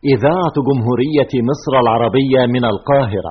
إذاعة جمهورية مصر العربية من القاهرة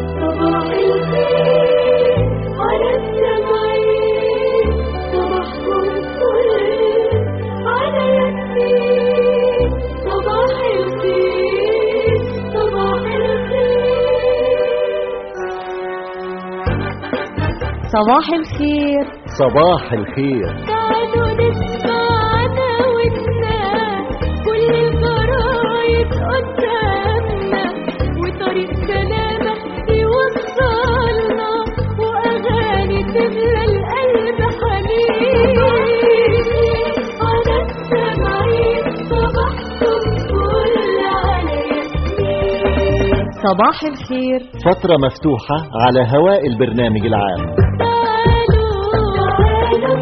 صباح الخير صباح الخير تعالوا نسمعنا ودنا كل الجرايد قدامنا وطريق سلامة يوصلنا وأغاني تملى القلب حنين على السمعين صباحكم كل على ياسمين صباح الخير فترة مفتوحة على هواء البرنامج العام تعالوا تعالوا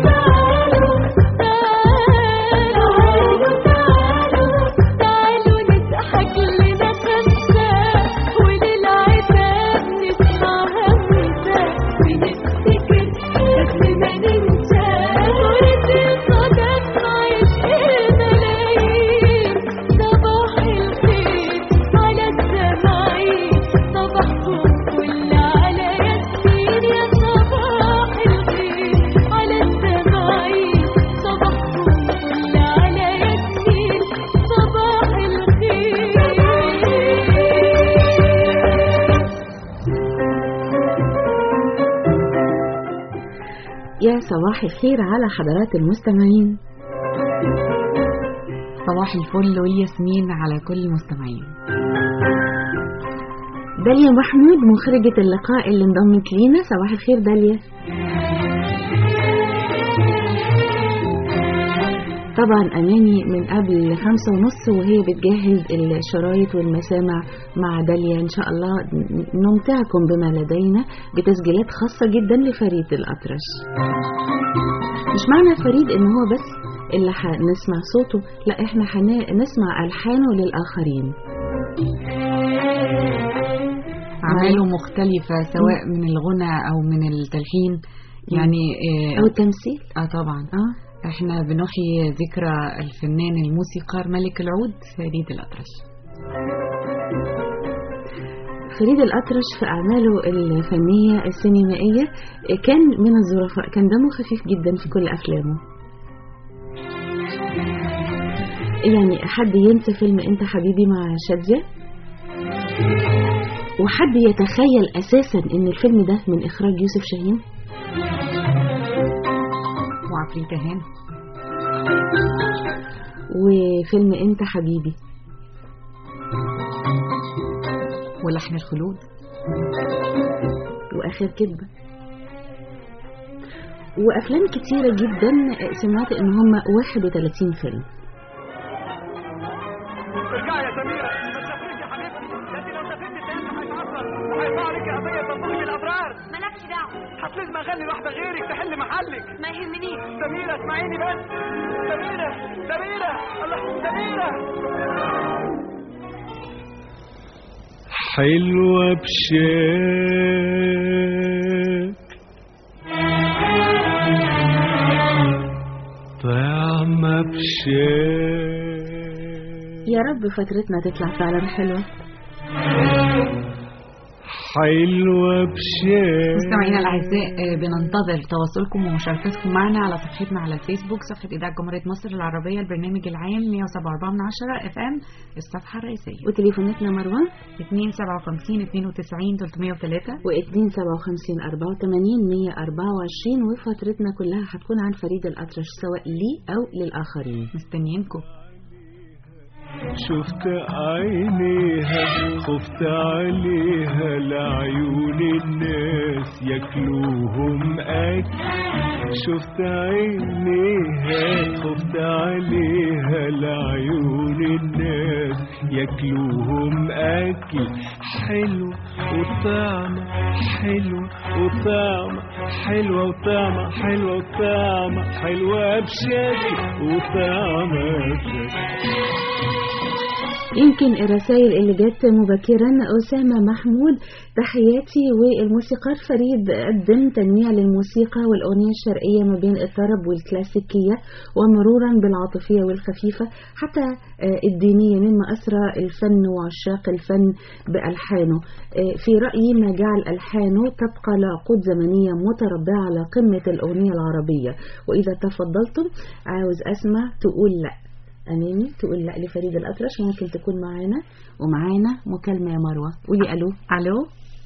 تعالوا تعالوا تعالوا نضحك لنا خمسة وللعتاب نسمع همسة ونفتكر قبل ما ننسى صورة الصدف عشق الملايين صباح الخير على السماعين صباحكم كل على ياسمين يا صباح الخير على السماعين صباحكم كل على ياسمين صباح الخير يا صباح الخير على حضرات المستمعين صباح الفل والياسمين على كل المستمعين داليا محمود مخرجة اللقاء اللي انضمت لينا صباح الخير داليا طبعا أماني من قبل خمسة ونص وهي بتجهز الشرايط والمسامع مع داليا إن شاء الله نمتعكم بما لدينا بتسجيلات خاصة جدا لفريد الأطرش مش معنى فريد إن هو بس اللي هنسمع صوته لا احنا هنسمع ألحانه للآخرين أعماله مختلفة سواء من الغنى أو من التلحين يعني آه، أو التمثيل اه طبعا اه احنا بنحيي ذكرى الفنان الموسيقار ملك العود فريد الأطرش فريد الأطرش في أعماله الفنية السينمائية كان من الظرفاء كان دمه خفيف جدا في كل أفلامه يعني حد ينسى فيلم أنت حبيبي مع شادية وحد يتخيل أساسا أن الفيلم ده من إخراج يوسف شاهين وعفريت هان وفيلم أنت حبيبي ولحن الخلود وآخر كدبة وأفلام كتيرة جدا سمعت إن هم 31 فيلم ارجعي يا سميرة ما تسافريش يا حبيبتي ده انت لو سافرتي التاني هيتعطل وهيطلع عليك قضية تنطقي بالأبرار مالكش دعوة هات لازم أغني واحدة غيرك تحل محلك ما يهمنيش سميرة اسمعيني بس سميرة سميرة الله سميرة حلوة بشاك طعمة بشاك يا رب فترتنا تطلع فعلا حلوة حلوة بشاك مستمعينا الاعزاء آه، بننتظر تواصلكم ومشاركتكم معنا على صفحتنا على الفيسبوك صفحه اذاعه جمهوريه مصر العربيه البرنامج العام 107.4 اف ام الصفحه الرئيسيه وتليفوناتنا مروان 257 92 303 و 257 84 124 وفترتنا كلها هتكون عن فريد الأطرش سواء لي أو للآخرين مستنيينكم شفت عينيها خفت عليها لعيون الناس ياكلوهم اكل شفت عينيها خفت عليها لعيون الناس ياكلوهم اكل حلو وطعمة حلو وطعمة حلوة وطعمة حلوة وطعمة حلوة بشكل وطعمة بشكل يمكن الرسائل اللي جت مبكرا أسامة محمود تحياتي والموسيقار فريد قدم تنويع للموسيقى والأغنية الشرقية ما بين الطرب والكلاسيكية ومرورا بالعاطفية والخفيفة حتى آه، الدينية مما أسرى الفن وعشاق الفن بألحانه آه، في رأيي ما جعل ألحانه تبقى لعقود زمنية متربعة على قمة الأغنية العربية وإذا تفضلتم عاوز أسمع تقول لأ أماني تقول لا لفريد الأطرش ممكن تكون معانا ومعانا مكالمة يا مروة قولي ألو الو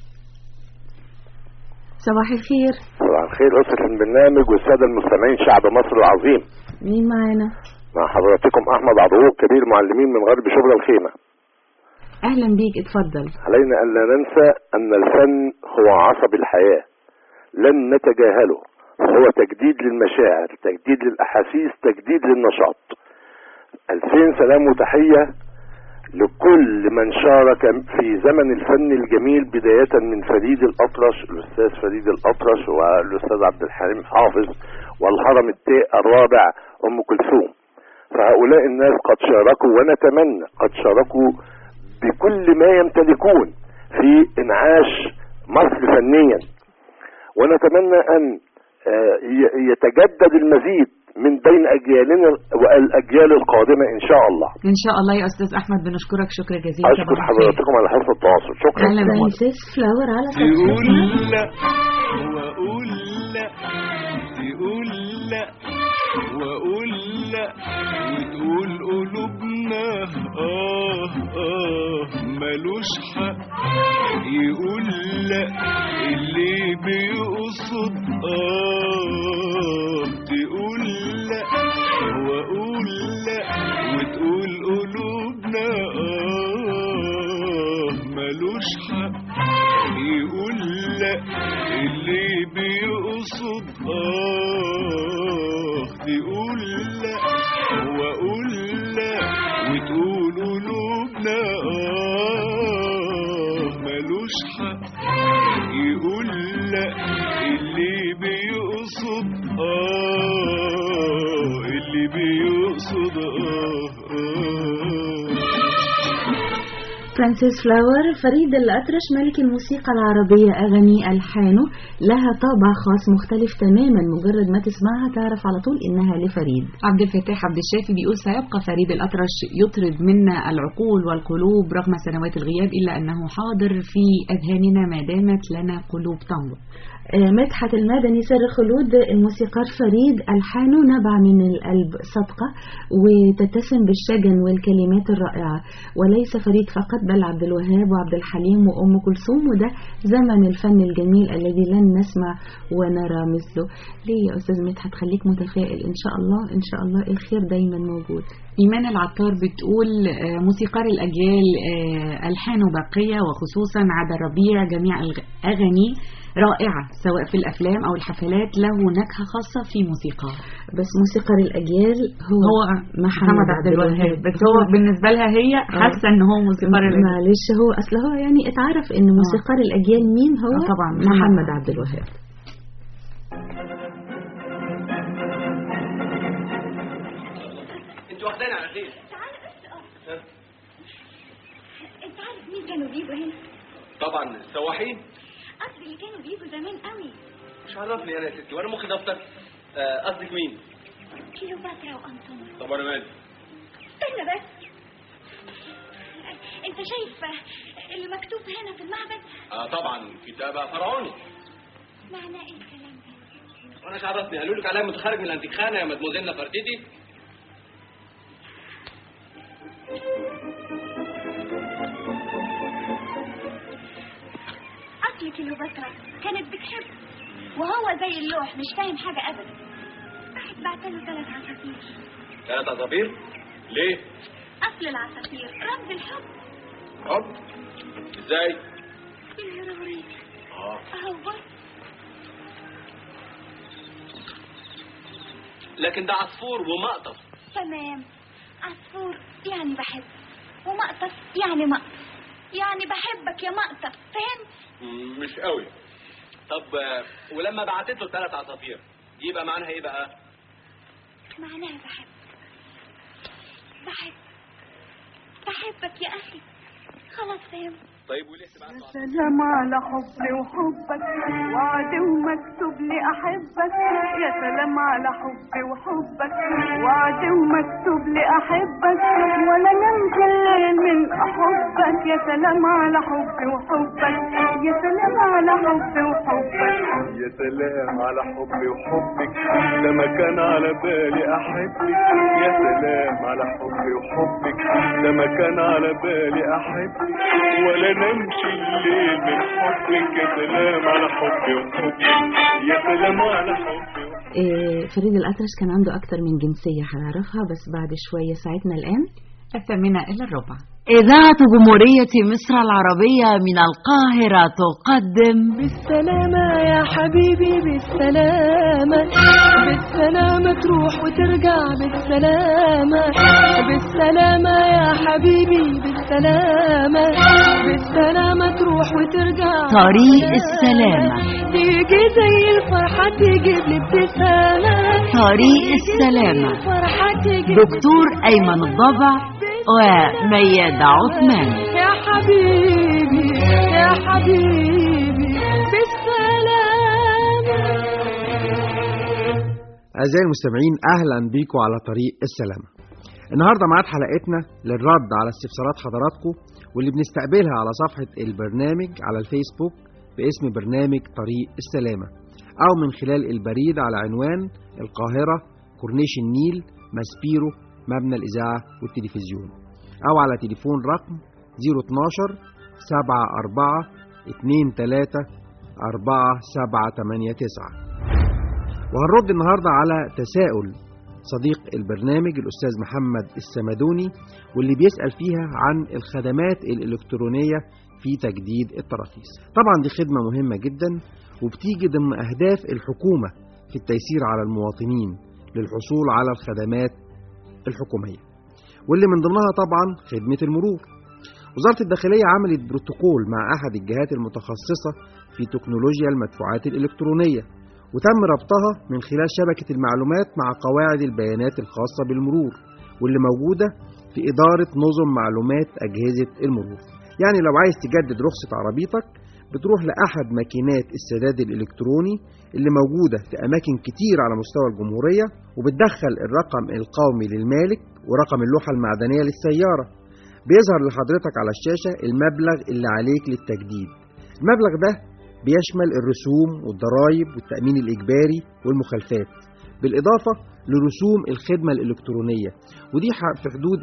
صباح الخير صباح الخير أسرة البرنامج والسادة المستمعين شعب مصر العظيم مين معانا مع حضراتكم أحمد عضوق كبير معلمين من غرب شبرا الخيمة أهلا بيك اتفضل علينا أن لا ننسى أن الفن هو عصب الحياة لن نتجاهله هو تجديد للمشاعر تجديد للأحاسيس تجديد للنشاط ألفين سلام وتحية لكل من شارك في زمن الفن الجميل بداية من فريد الأطرش الأستاذ فريد الأطرش والأستاذ عبد الحليم حافظ والهرم التاء الرابع أم كلثوم فهؤلاء الناس قد شاركوا ونتمنى قد شاركوا بكل ما يمتلكون في انعاش مصر فنيا ونتمنى ان آه، ي- يتجدد المزيد من بين اجيالنا والاجيال القادمه ان شاء الله ان شاء الله يا استاذ احمد بنشكرك شكرا جزيلا اشكر صباح الخير. حضراتكم على حسن التواصل شكرا أهلا بك. فرانسيس فلاور على تقول صفحتنا لا واقول لا تقول لا واقول لا وتقول قلوبنا اه اه ملوش حق يقول لا اللي بيقصد اه تقول لا واقول لا وتقول قلوبنا اه ملوش حق يقول لا اللي بيقصد اه تقول لا واقول لا وتقول قلوبنا اه ملوش حق يقول لا اللي بيقصد اه اللي بيقصد اه, آه فرانسيس فلاور فريد الأطرش ملك الموسيقى العربية أغاني ألحانه لها طابع خاص مختلف تماما مجرد ما تسمعها تعرف على طول إنها لفريد عبد الفتاح عبد الشافي بيقول سيبقى فريد الأطرش يطرب منا العقول والقلوب رغم سنوات الغياب إلا أنه حاضر في أذهاننا ما دامت لنا قلوب تنبض آه، مدحت المدني سر خلود الموسيقار فريد ألحانه نبع من القلب صدقة وتتسم بالشجن والكلمات الرائعة وليس فريد فقط بل عبد الوهاب وعبد الحليم وأم كلثوم وده زمن الفن الجميل الذي لن نسمع ونرى مثله ليه يا أستاذ مدحت خليك متفائل إن شاء الله إن شاء الله الخير دايما موجود إيمان العطار بتقول آه، موسيقار الأجيال آه، ألحانه باقية وخصوصا عدا الربيع جميع الأغاني رائعة سواء في الأفلام أو الحفلات له نكهة خاصة في موسيقاه بس موسيقار الأجيال هو, هو محمد عبد الوهاب بس هو بالنسبة لها هي حاسة إن هو موسيقار الأجيال معلش هو أصل هو يعني اتعرف إن موسيقار الأجيال مين هو آه، طبعاً، محمد محمد. عبد الوهاب انتوا واخدين على خير تعال بس اه انت عارف مين كانوا بيجوا هنا طبعا السواحين قصدي اللي كانوا بيجوا زمان قوي مش عرفني انا يا ستي وانا ممكن افطر آه، قصدك مين كيلوباترا وانطونيو طب انا مالي استنى بس انت شايف اللي مكتوب هنا في المعبد اه طبعا كتابة فرعوني معناه ايه الكلام ده وانا مش عرفني قالوا لك عليا متخرج من الانتيخانه يا مدموزيل نفرتيتي اصل كيلوباترا كانت بتحب وهو زي اللوح مش فاهم حاجة ابدا راحت بعتله ثلاث عصافير ثلاث عصافير ليه؟ اصل العصافير رمز الحب حب ازاي؟ يا روري اه اهو بص لكن ده عصفور ومقطف تمام عصفور يعني بحب ومقطف يعني مقطف يعني بحبك يا مقطف فهمت مم، مش قوي طب آه، ولما بعتت له ثلاث عصافير يبقى معناها ايه بقى؟ معناها بحب بحب بحبك يا اخي خلاص فهمت طيب وليه تبعت له على- سلام على حبي وحبك وعد ومكتوب لي احبك يا سلام على حبي وحبك وعد ومكتوب لي احبك ولا نمت الليل من احبك يا سلام على حبي وحبك يا سلام على حبي وحبك يا سلام على حبي وحبك ده ما كان على بالي احبك يا سلام على حبي وحبك ده ما كان على بالي احبك ولا نمشي الليل من حبك يا سلام على حبي وحبك يا سلام على حبي وحبك آه، فريد الأطرش كان عنده أكتر من جنسية هنعرفها بس بعد شوية ساعتنا الآن الثامنة إلى الربع إذاعة جمهورية مصر العربية من القاهرة تقدم بالسلامة يا حبيبي بالسلامة بالسلامة تروح وترجع بالسلامة بالسلامة يا حبيبي بالسلامة بالسلامة تروح وترجع طريق السلامة تيجي زي الفرحة تجيب لي ابتسامة طريق السلامة فرحة تجيب دكتور أيمن الضبع وميادة عثمان يا حبيبي يا حبيبي بالسلامة أعزائي المستمعين أهلا بيكم على طريق السلامة النهاردة معاد حلقتنا للرد على استفسارات حضراتكم واللي بنستقبلها على صفحة البرنامج على الفيسبوك باسم برنامج طريق السلامة أو من خلال البريد على عنوان القاهرة كورنيش النيل ماسبيرو مبنى الإذاعة والتلفزيون أو على تليفون رقم 012 74 23 4789 وهنرد النهاردة على تساؤل صديق البرنامج الأستاذ محمد السمدوني واللي بيسأل فيها عن الخدمات الإلكترونية في تجديد التراخيص طبعا دي خدمة مهمة جدا وبتيجي ضمن أهداف الحكومة في التيسير على المواطنين للحصول على الخدمات الحكومية واللي من ضمنها طبعا خدمة المرور وزارة الداخلية عملت بروتوكول مع أحد الجهات المتخصصة في تكنولوجيا المدفوعات الإلكترونية وتم ربطها من خلال شبكة المعلومات مع قواعد البيانات الخاصة بالمرور واللي موجودة في إدارة نظم معلومات أجهزة المرور يعني لو عايز تجدد رخصة عربيتك بتروح لأحد ماكينات السداد الإلكتروني اللي موجودة في أماكن كتير على مستوى الجمهورية وبتدخل الرقم القومي للمالك ورقم اللوحة المعدنية للسيارة بيظهر لحضرتك على الشاشة المبلغ اللي عليك للتجديد المبلغ ده بيشمل الرسوم والضرائب والتأمين الإجباري والمخالفات بالإضافة لرسوم الخدمة الإلكترونية ودي ح- في حدود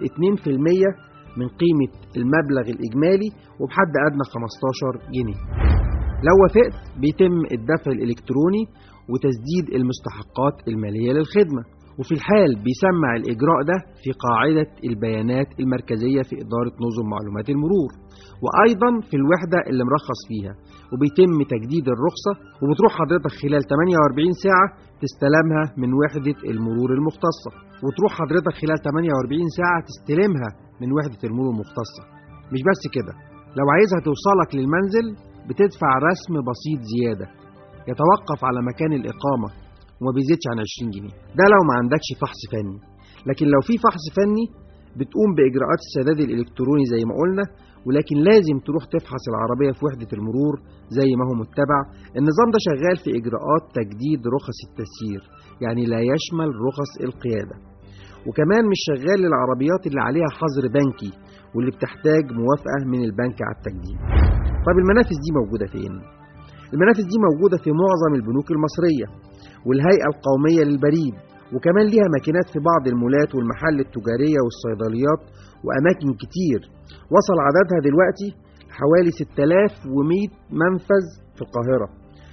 2% من قيمة المبلغ الإجمالي وبحد أدنى 15 جنيه لو وافقت بيتم الدفع الإلكتروني وتسديد المستحقات المالية للخدمة وفي الحال بيسمع الإجراء ده في قاعدة البيانات المركزية في إدارة نظم معلومات المرور وأيضا في الوحدة اللي مرخص فيها وبيتم تجديد الرخصة وبتروح حضرتك خلال 48 ساعة تستلمها من وحدة المرور المختصة وتروح حضرتك خلال 48 ساعة تستلمها من وحدة المرور المختصة مش بس كده لو عايزها توصلك للمنزل بتدفع رسم بسيط زيادة يتوقف على مكان الإقامة وما بيزيدش عن 20 جنيه ده لو ما عندكش فحص فني لكن لو في فحص فني بتقوم بإجراءات السداد الإلكتروني زي ما قلنا ولكن لازم تروح تفحص العربية في وحدة المرور زي ما هو متبع النظام ده شغال في إجراءات تجديد رخص التسيير يعني لا يشمل رخص القيادة وكمان مش شغال للعربيات اللي عليها حظر بنكي واللي بتحتاج موافقة من البنك على التجديد طب المنافذ دي موجودة فين؟ المنافذ دي موجودة في معظم البنوك المصرية والهيئة القومية للبريد وكمان ليها ماكينات في بعض المولات والمحل التجارية والصيدليات وأماكن كتير وصل عددها دلوقتي حوالي 6100 منفذ في القاهرة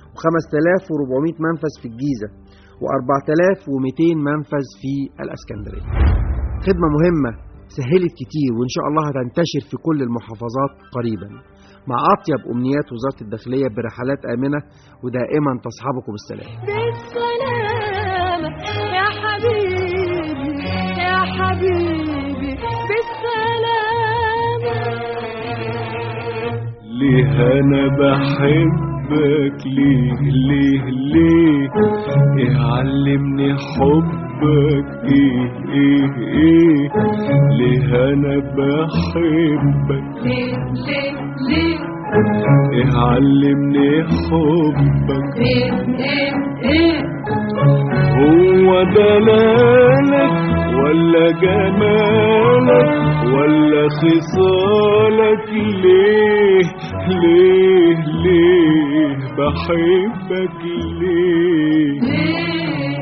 و5400 منفذ في الجيزة و4200 منفذ في الأسكندرية خدمة مهمة سهلت كتير وإن شاء الله هتنتشر في كل المحافظات قريبا مع أطيب أمنيات وزارة الداخلية برحلات آمنة ودائما تصحبكم بالسلام بالسلامة يا حبيبي يا حبيبي بالسلامة ليه انا بحبك ليه ليه ليه ايه علمني حبك ايه ايه ايه ليه انا بحبك ليه ليه ليه ايه علمني حبك ايه ايه ايه هو دلالك ولا جمالك ولا خصالك ليه ليه ليه بحبك ليه ليه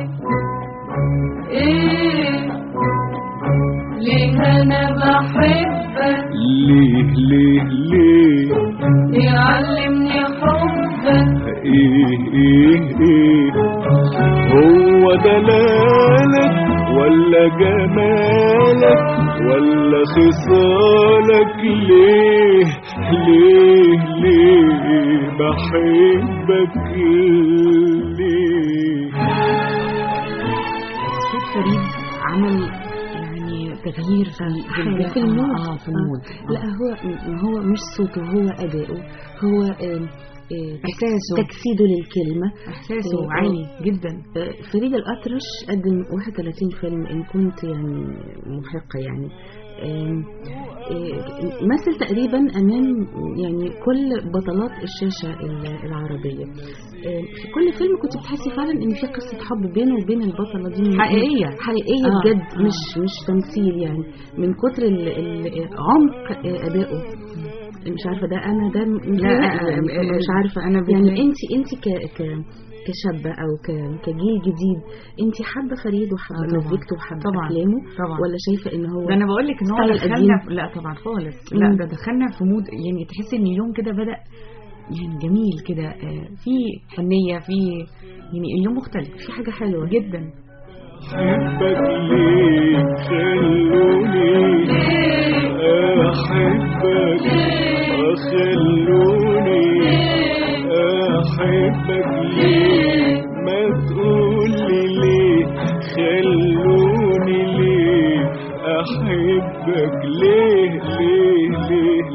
ايه ليه انا بحبك ليه ليه ليه يعلمني حبك ايه ايه ايه هو دلالك ولا جمالك ولا خصالك ليه ليه ليه بحبك ليه صوت فريد عمل يعني تغيير في حاجة الجو- في المود اه في المود لا هو هو مش صوته هو أداؤه هو آم، آه، إحساسه. تجسيده للكلمة احساسه آه، عالي جدا آه، فريد الأطرش قدم 31 فيلم إن كنت يعني محقة يعني آم، آه، مثل تقريبا أمام يعني كل بطلات الشاشة ال- العربية آم، في كل فيلم كنت بتحسي فعلا إن في قصة حب بينه وبين البطلة دي من- حقيقية. حقيقية آه، بجد آه. مش مش تمثيل يعني من كتر ال- ال- عمق آه، أدائه مش عارفة ده أنا ده م- لا، لا آه، يعني آه، مش عارفة أنا يعني بتلاقي- انت انت ك ك كشابة أو ك كجيل جديد انت حابة فريد وحابة آه، طبعاً. مزيكته وحابة طبعاً. أفلامه طبعا ولا شايفة إن هو ده انا بقول لك ان هو ستايل دخلنا قديم؟ في- لا طبعا خالص لا مم. ده دخلنا في مود يعني تحس ان اليوم كده بدا يعني جميل كده آه، في حنيه في يعني اليوم مختلف في حاجة حلوة جدا أحبك ليه خلوني أحبك خلوني أحبك ليه ما تقولي ليه خلوني ليه أحبك ليه ليه ليه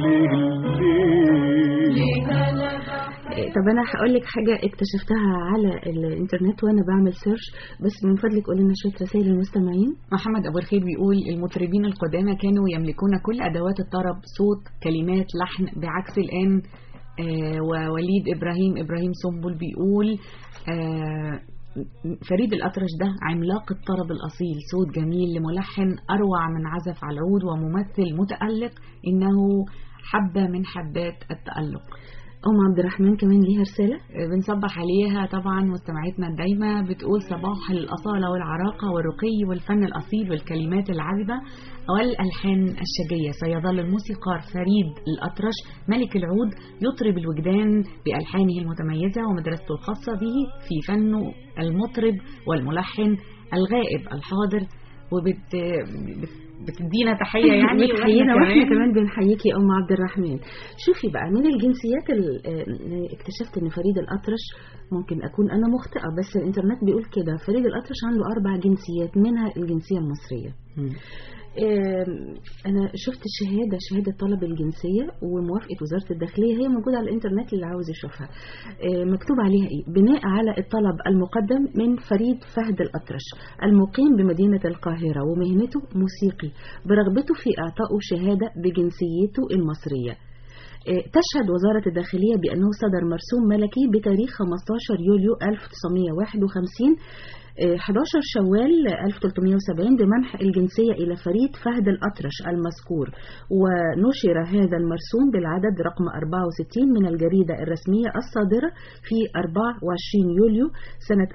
ليه ليه إيه، طب أنا هقول لك حاجة اكتشفتها على الإنترنت وأنا بعمل سيرش بس من فضلك قولي لنا شوية رسائل المستمعين محمد ابو الخير بيقول المطربين القدامى كانوا يملكون كل ادوات الطرب صوت كلمات لحن بعكس الان آه ووليد ابراهيم ابراهيم سنبل بيقول آه فريد الأطرش ده عملاق الطرب الأصيل صوت جميل لملحن أروع من عزف على العود وممثل متألق إنه حبة من حبات التألق أم عبد الرحمن كمان ليها رسالة بنصبح عليها طبعا مستمعتنا الدايمة بتقول صباح الأصالة والعراقة والرقي والفن الأصيل والكلمات العذبة والألحان الشجية سيظل الموسيقار فريد الأطرش ملك العود يطرب الوجدان بألحانه المتميزة ومدرسته الخاصة به في فنه المطرب والملحن الغائب الحاضر وبت بت- بتدينا تحية يعني بتحيينا وإحنا واحنا كمان بنحييكي يا ام عبد الرحمن شوفي بقى من الجنسيات ال- آه، اكتشفت ان فريد الاطرش ممكن اكون انا مخطئه بس الانترنت بيقول كده فريد الاطرش عنده اربع جنسيات منها الجنسيه المصريه مم. آم، انا شفت الشهاده شهاده طلب الجنسيه وموافقه وزاره الداخليه هي موجوده على الانترنت اللي عاوز يشوفها آه، مكتوب عليها ايه بناء على الطلب المقدم من فريد فهد الاطرش المقيم بمدينه القاهره ومهنته موسيقي برغبته في اعطائه شهاده بجنسيته المصريه آه، تشهد وزارة الداخلية بأنه صدر مرسوم ملكي بتاريخ 15 يوليو 1951 آه، 11 شوال 1370 بمنح الجنسية إلى فريد فهد الأطرش المذكور ونشر هذا المرسوم بالعدد رقم 64 من الجريدة الرسمية الصادرة في 24 يوليو سنة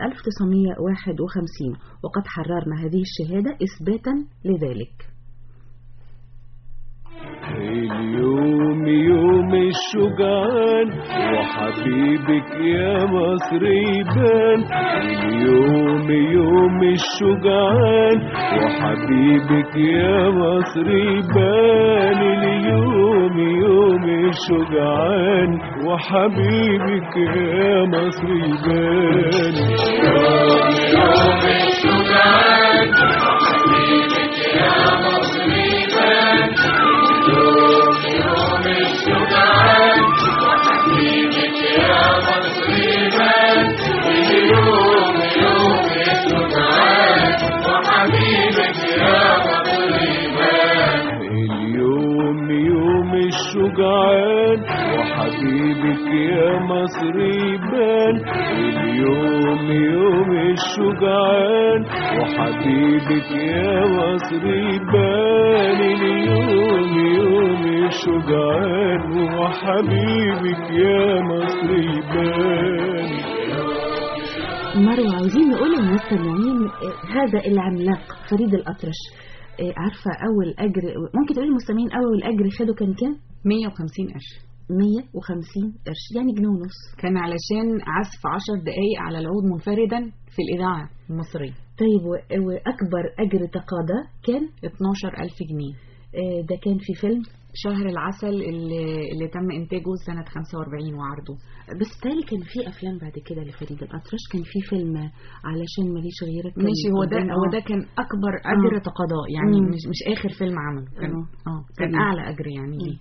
1951 وقد حررنا هذه الشهادة إثباتا لذلك اليوم يوم الشجعان وحبيبك يا مصر يبان اليوم يوم الشجعان وحبيبك يا مصر يبان اليوم يوم الشجعان وحبيبك يا مصر يبان يوم يوم الشجعان وحبيبك يا مصر يبان يوم يوم الشجعان وحبيبك يا مصر يبان اليوم يوم الشجعان الشجعان وحبيبك يا مصر يبان اليوم يوم الشجعان وحبيبك يا مصر يبان اليوم يوم الشجعان وحبيبك يا مصر يبان مروة عاوزين نقول للمستمعين آه، هذا العملاق فريد الأطرش آه، عارفة أول أجر ممكن تقولي للمستمعين أول أجر خده كان كام؟ 150 قرش 150 قرش يعني جنيه ونص كان علشان عزف 10 دقايق على العود منفردا في الإذاعة المصرية طيب و- وأكبر أجر تقاضى كان 12000 جنيه آه، ده كان في فيلم شهر العسل اللي, اللي تم إنتاجه سنة 45 وعرضه بس تالي كان في أفلام بعد كده لفريد الأطرش كان في فيلم علشان ماليش غيرك كان ماشي هو ده قدام- هو آه. ده كان أكبر أجر آه. تقاضاه يعني مم. مش مش آخر فيلم عمله كان آه. اه كان تمام. أعلى أجر يعني ليه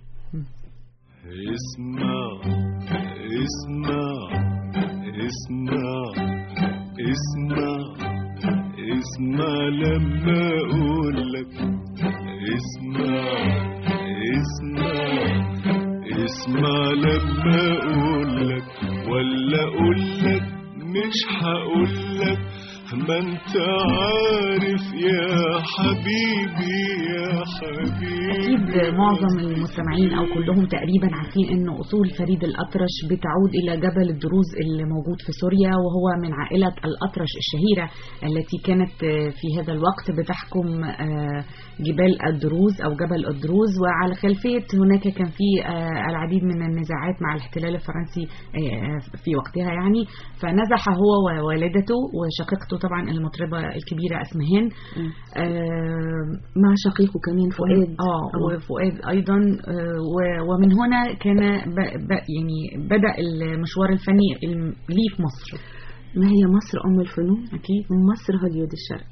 اسمع اسمع اسمع اسمع اسمع لما اقول لك اسمع اسمع اسمع لما اقول لك ولا اقول لك مش هقول لك ما انت عارف يا حبيبي يا حبيبي أكيد معظم المستمعين أو كلهم تقريبا عارفين أن أصول فريد الأطرش بتعود إلى جبل الدروز اللي موجود في سوريا وهو من عائلة الأطرش الشهيرة التي كانت آه، في هذا الوقت بتحكم آه، جبال الدروز أو جبل الدروز وعلى خلفية هناك كان في آه، العديد من النزاعات مع الاحتلال الفرنسي آه، في وقتها يعني فنزح هو ووالدته وشقيقته طبعا المطربة الكبيرة أسمهان آه، مع شقيقه كمان فؤاد اه وفؤاد ايضا آه، و- ومن هنا كان ب ب يعني بدا المشوار الفني الم- ليه في مصر ما هي مصر أم الفنون أكيد مصر هوليود الشرق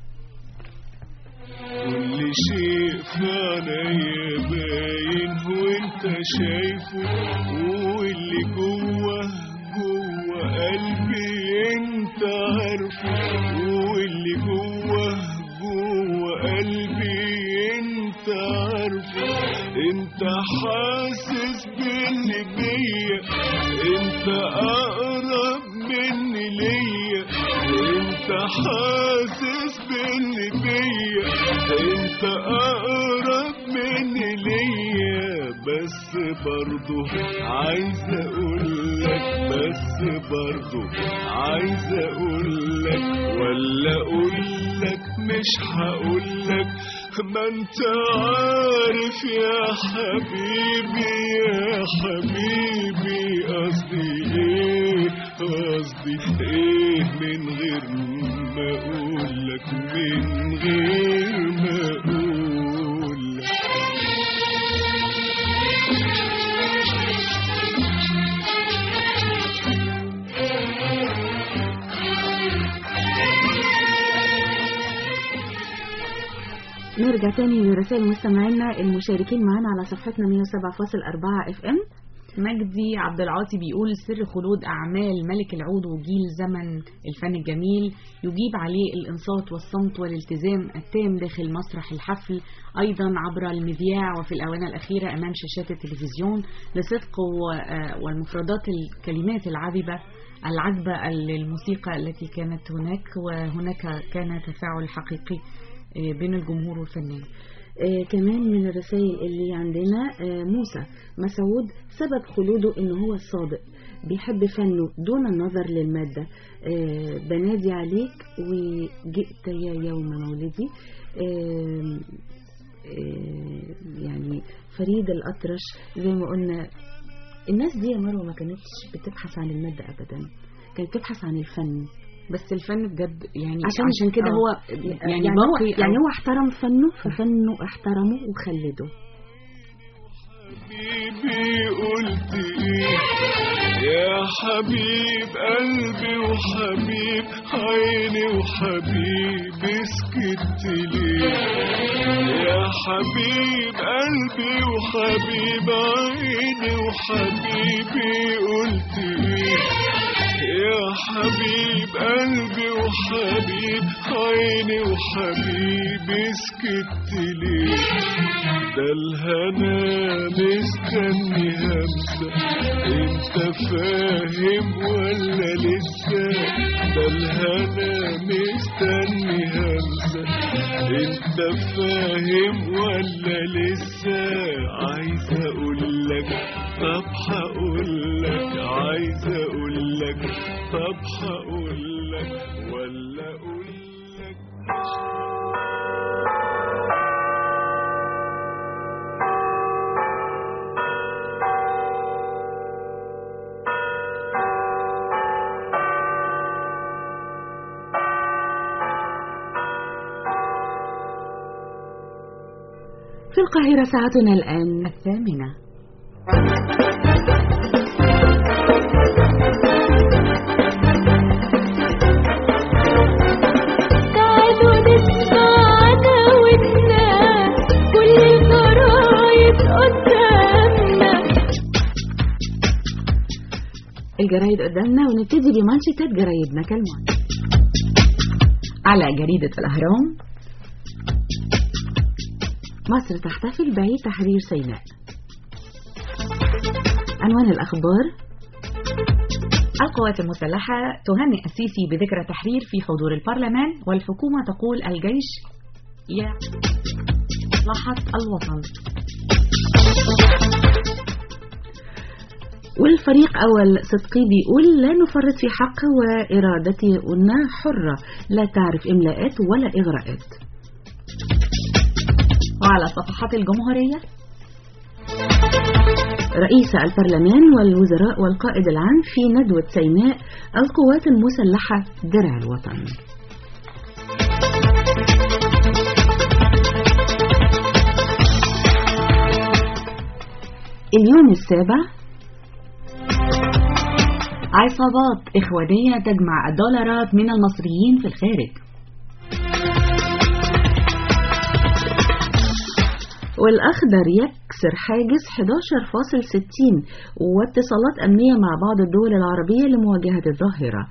كل شيء في عينيا باين وانت شايفه واللي جوه جوه قلبي انت عارفه واللي جوه جوه قلبي انت عارفه انت حاسس باللي بيا انت اقرب مني ليا انت حاسس باللي بيا انت اقرب مني ليا بس برضو عايز اقولك بس برضو عايز اقولك ولا اقولك مش هقولك ما انت عارف يا حبيبي يا حبيبي قصدي ايه قصدي ايه من غير ما اقولك من غير ما اقولك نرجع تاني لرسائل مستمعينا المشاركين معنا على صفحتنا 107.4 اف ام مجدي عبد العاطي بيقول سر خلود أعمال ملك العود وجيل زمن الفن الجميل يجيب عليه الإنصات والصمت والالتزام التام داخل مسرح الحفل أيضا عبر المذياع وفي الآونة الأخيرة أمام شاشات التلفزيون لصدق و- آه والمفردات الكلمات العذبة العذبة للموسيقى التي كانت هناك وهناك كان تفاعل حقيقي آه، بين الجمهور والفنان آه كمان من الرسائل اللي عندنا آه موسى مسعود سبب خلوده ان هو صادق بيحب فنه دون النظر للمادة آه بنادي عليك وجئت يا يوم مولدي آه آه يعني فريد الأطرش زي ما قلنا الناس دي يا مروة ما كانتش بتبحث عن المادة أبدا كانت بتبحث عن الفن بس الفن بجد يعني عشان عشان كده آه. هو يعني, يعني, هو باقي يعني أو- هو احترم فنه ففنه احترمه وخلده حبيبي قلت ايه يا حبيب قلبي وحبيب عيني وحبيبي سكت ليه يا حبيب قلبي وحبيب عيني وحبيبي قلت ايه يا حبيب قلبي وحبيب عيني وحبيب اسكت ليه ده الهنا مستني همسة انت فاهم ولا لسه ده الهنا مستني همسة انت فاهم ولا لسه عايز اقول لك طب هقول لك عايز اقول لك طب هقول لك ولا اقول لك في القاهرة ساعتنا الآن الثامنة تعالوا نسمع عداوتنا كل الجرايد قدامنا الجرايد قدامنا ونبتدي بمانشيتات جرايدنا كالمعتاد على جريدة الأهرام مصر تحتفل بعيد تحرير سيناء عنوان الأخبار القوات المسلحة تهنئ السيسي بذكرى تحرير في حضور البرلمان والحكومة تقول الجيش يا مصلحة الوطن والفريق أول صدقي بيقول لا نفرط في حق وإرادتنا حرة لا تعرف إملاءات ولا إغراءات وعلى صفحات الجمهورية رئيس البرلمان والوزراء والقائد العام في ندوة سيناء القوات المسلحة درع الوطن اليوم السابع عصابات إخوانية تجمع الدولارات من المصريين في الخارج والأخضر يكسر حاجز 11.60 واتصالات أمنية مع بعض الدول العربية لمواجهة الظاهرة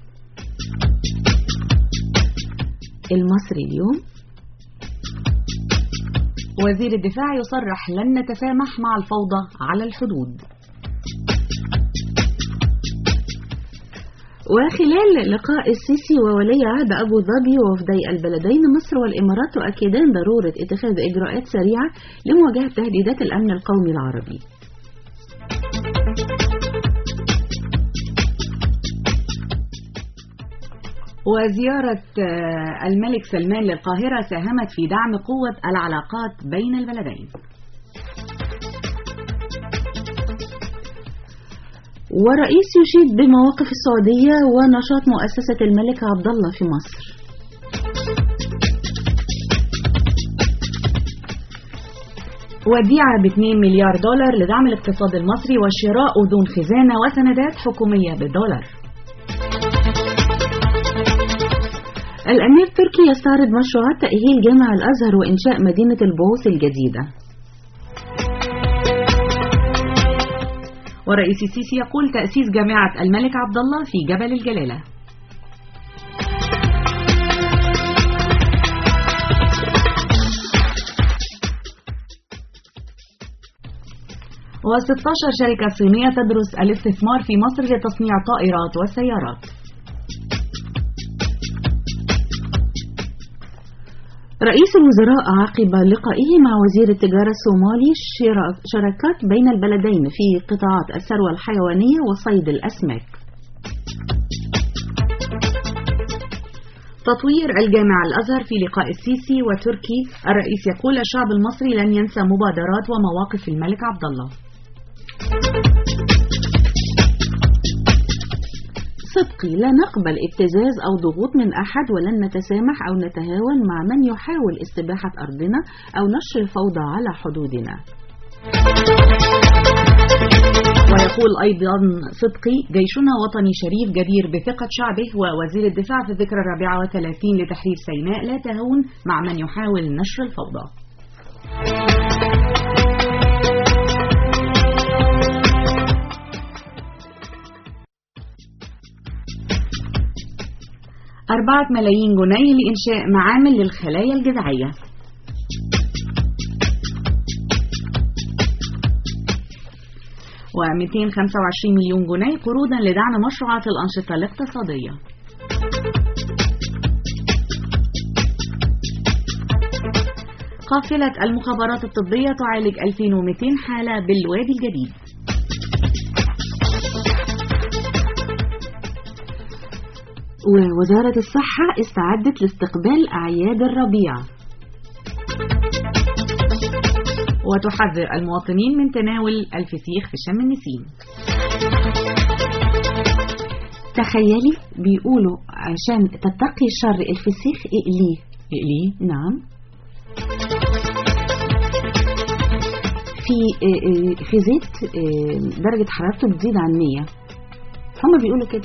المصري اليوم وزير الدفاع يصرح لن نتسامح مع الفوضى على الحدود وخلال لقاء السيسي وولي عهد أبو ظبي ووفدي البلدين مصر والإمارات تؤكدان ضرورة اتخاذ إجراءات سريعة لمواجهة تهديدات الأمن القومي العربي وزيارة آه، الملك سلمان للقاهرة ساهمت في دعم قوة العلاقات بين البلدين ورئيس يشيد بمواقف السعودية ونشاط مؤسسة الملك عبد الله في مصر وديعة ب 2 مليار دولار لدعم الاقتصاد المصري وشراء أذون خزانة وسندات حكومية بالدولار الأمير تركي يستعرض مشروعات تأهيل جامع الأزهر وإنشاء مدينة البعوث الجديدة ورئيس السيسي يقول تأسيس جامعة الملك عبد الله في جبل الجلالة و16 شركة صينية تدرس الاستثمار في مصر لتصنيع طائرات وسيارات رئيس الوزراء عقب لقائه مع وزير التجارة الصومالي شرا- شراكات بين البلدين في قطاعات الثروة الحيوانية وصيد الأسماك تطوير الجامع الأزهر في لقاء السيسي وتركي الرئيس يقول الشعب المصري لن ينسى مبادرات ومواقف الملك عبد الله صدقي لا نقبل ابتزاز أو ضغوط من أحد ولن نتسامح أو نتهاون مع من يحاول استباحة أرضنا أو نشر الفوضى على حدودنا ويقول أيضا صدقي جيشنا وطني شريف جدير بثقة شعبه ووزير الدفاع في الذكرى الرابعة وثلاثين لتحرير سيناء لا تهون مع من يحاول نشر الفوضى أربعة ملايين جنيه لإنشاء معامل للخلايا الجذعية و225 مليون جنيه قروضا لدعم مشروعات الأنشطة الاقتصادية قافلة المخابرات الطبية تعالج 2200 حالة بالوادي الجديد ووزارة الصحة استعدت لاستقبال أعياد الربيع وتحذر المواطنين من تناول الفسيخ في شم النسيم تخيلي بيقولوا عشان تتقي شر الفسيخ اقليه اقليه نعم في آه، آه، في زيت آه، درجة حرارته بتزيد عن 100 هم بيقولوا كده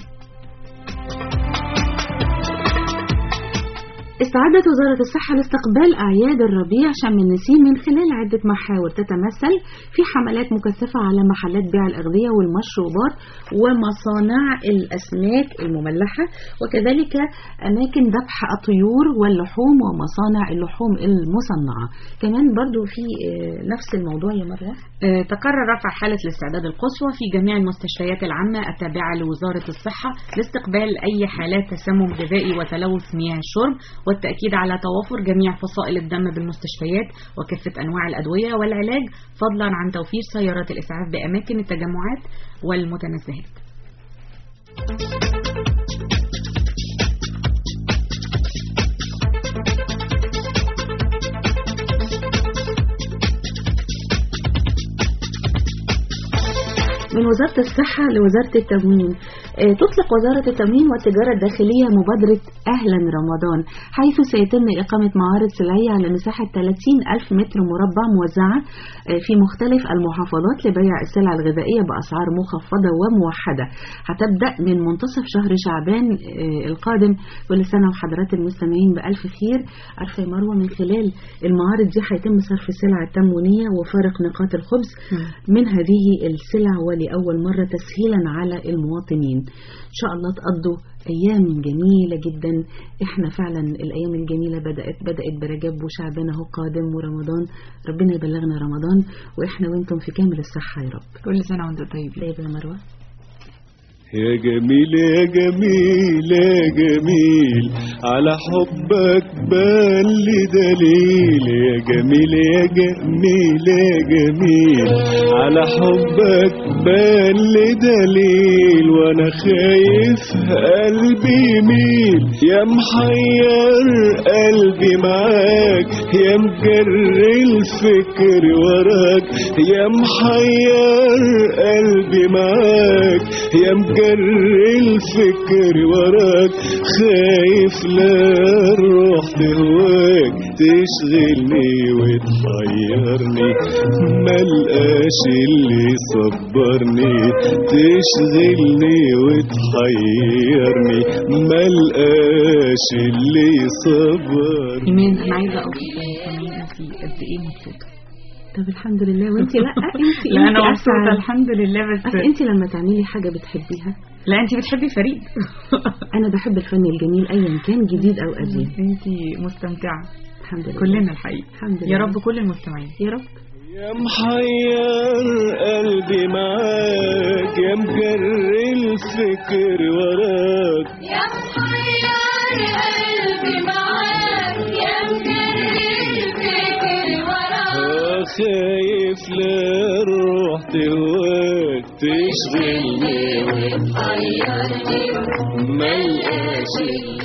استعدت وزارة الصحة لاستقبال أعياد الربيع شم النسيم من خلال عدة محاور تتمثل في حملات مكثفة على محلات بيع الأغذية والمشروبات ومصانع الأسماك المملحة وكذلك أماكن ذبح الطيور واللحوم ومصانع اللحوم المصنعة كمان برضو في آه، نفس الموضوع يا مروة آه، تقرر رفع حالة الاستعداد القصوى في جميع المستشفيات العامة التابعة لوزارة الصحة لاستقبال أي حالات تسمم غذائي وتلوث مياه الشرب والتأكيد على توافر جميع فصائل الدم بالمستشفيات وكافة أنواع الأدوية والعلاج فضلا عن توفير سيارات الإسعاف بأماكن التجمعات والمتنزهات من وزارة الصحة لوزارة التموين آه، تطلق وزارة التموين والتجارة الداخلية مبادرة أهلا رمضان حيث سيتم إقامة معارض سلعية على مساحة 30 ألف متر مربع موزعة آه، في مختلف المحافظات لبيع السلع الغذائية بأسعار مخفضة وموحدة هتبدأ من منتصف شهر شعبان آه، القادم كل سنة وحضرات المستمعين بألف خير عارفة يا مروة من خلال المعارض دي هيتم صرف السلع التموينية وفارق نقاط الخبز من هذه السلع ولأول مرة تسهيلا على المواطنين إن شاء الله تقضوا أيام جميلة جدا إحنا فعلا الأيام الجميلة بدأت بدأت برجب وشعبنا هو قادم ورمضان ربنا يبلغنا رمضان وإحنا وإنتم في كامل الصحة يا رب كل سنة وأنتم طيبين طيب يا مروة يا جميل يا جميل يا جميل على حبك بان لي دليل يا جميل يا جميل يا جميل على حبك بان لي دليل وانا خايف قلبي يميل يا محير قلبي معاك يا مجري الفكر وراك يا محير قلبي معاك يا مجري الفكر وراك خايف لا الروح تهواك تشغلني وتحيرني ملقاش اللي يصبرني تشغلني وتحيرني ملقاش اللي يصبرني إيمان أنا عايزة أقول للمستمعين أنت قد إيه مبسوطة طب الحمد لله وانت لا انت لا أنا انت مبسوطة أسعد. الحمد لله بس أصل انت لما تعملي حاجة بتحبيها لا أنت بتحبي فريد انا بحب الفن الجميل ايا كان جديد او قديم أنت مستمتعة الحمد لله كلنا الحقيقة الحمد لله يا رب كل المستمعين يا رب يا محير قلبي معاك يا مجري الفكر وراك يا محير قلبي معاك يا مجري الفكر وراك آه خايف لا الروح تهواك تشغلني وتحيرني ملقاش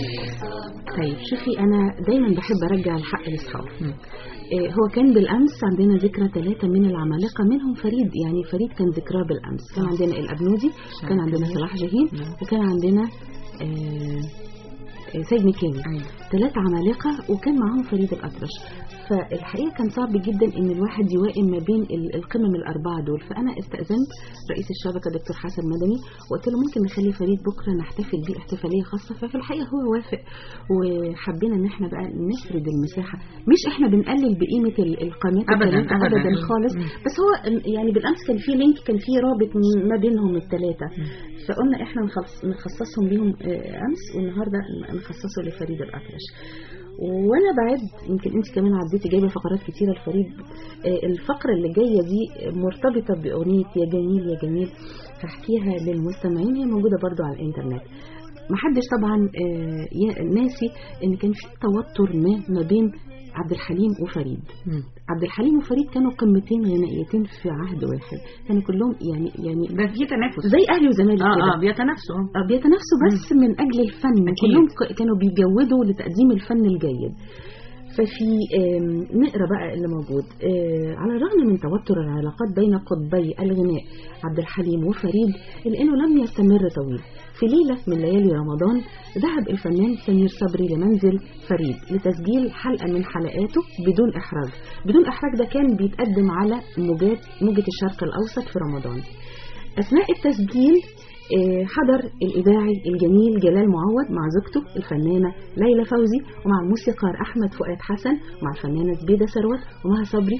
طيب شوفي انا دايما بحب ارجع الحق لاصحابه إيه، هو كان بالامس عندنا ذكرى ثلاثه من العمالقه منهم فريد يعني فريد كان ذكراه بالامس كان عندنا الابنودي كان عندنا صلاح جاهين وكان عندنا آه، آه، سيد مكاني ثلاثة عمالقة وكان معاهم فريد الأطرش فالحقيقة كان صعب جدا ان الواحد يوائم ما بين ال- القمم الأربعة دول فأنا استأذنت رئيس الشبكة دكتور حسن مدني وقلت له ممكن نخلي فريد بكرة نحتفل بيه احتفالية خاصة ففي الحقيقة هو وافق وحبينا ان احنا بقى نفرد المساحة مش احنا بنقلل بقيمة ال- القناة أبداً، التلاتة أبداً. أبدا خالص مم. بس هو يعني بالأمس كان في لينك كان في رابط ما بينهم الثلاثة فقلنا احنا نخص- نخصصهم ليهم آه، أمس والنهاردة نخصصه لفريد الأطرش وانا بعد يمكن انت كمان عديتي جايبه فقرات كتيره لفريد آه، الفقره اللي جايه دي مرتبطه باغنيه يا جميل يا جميل هحكيها للمستمعين هي موجوده برضو على الانترنت محدش طبعا آه، يا- ناسي ان كان في توتر ما ما بين عبد الحليم وفريد عبد الحليم وفريد كانوا قمتين غنائيتين في عهد واحد كانوا كلهم يعني يعني بس في تنافس زي اهلي وزمالك اه كده اه بيتنافسوا آه، بيتنافسوا بس من اجل الفن كلهم ك- كانوا بيجودوا لتقديم الفن الجيد ففي آم، نقرا بقى اللي موجود آه، على الرغم من توتر العلاقات بين قطبي الغناء عبد الحليم وفريد الا انه لم يستمر طويل في ليله من ليالي رمضان ذهب الفنان سمير صبري لمنزل فريد لتسجيل حلقه من حلقاته بدون احراج بدون احراج ده كان بيتقدم على موجات موجه الشرق الاوسط في رمضان أثناء التسجيل آه، حضر الإذاعي الجميل جلال معوض مع زوجته الفنانة ليلى فوزي ومع الموسيقار أحمد فؤاد حسن ومع الفنانة زبيدة ثروت ومها صبري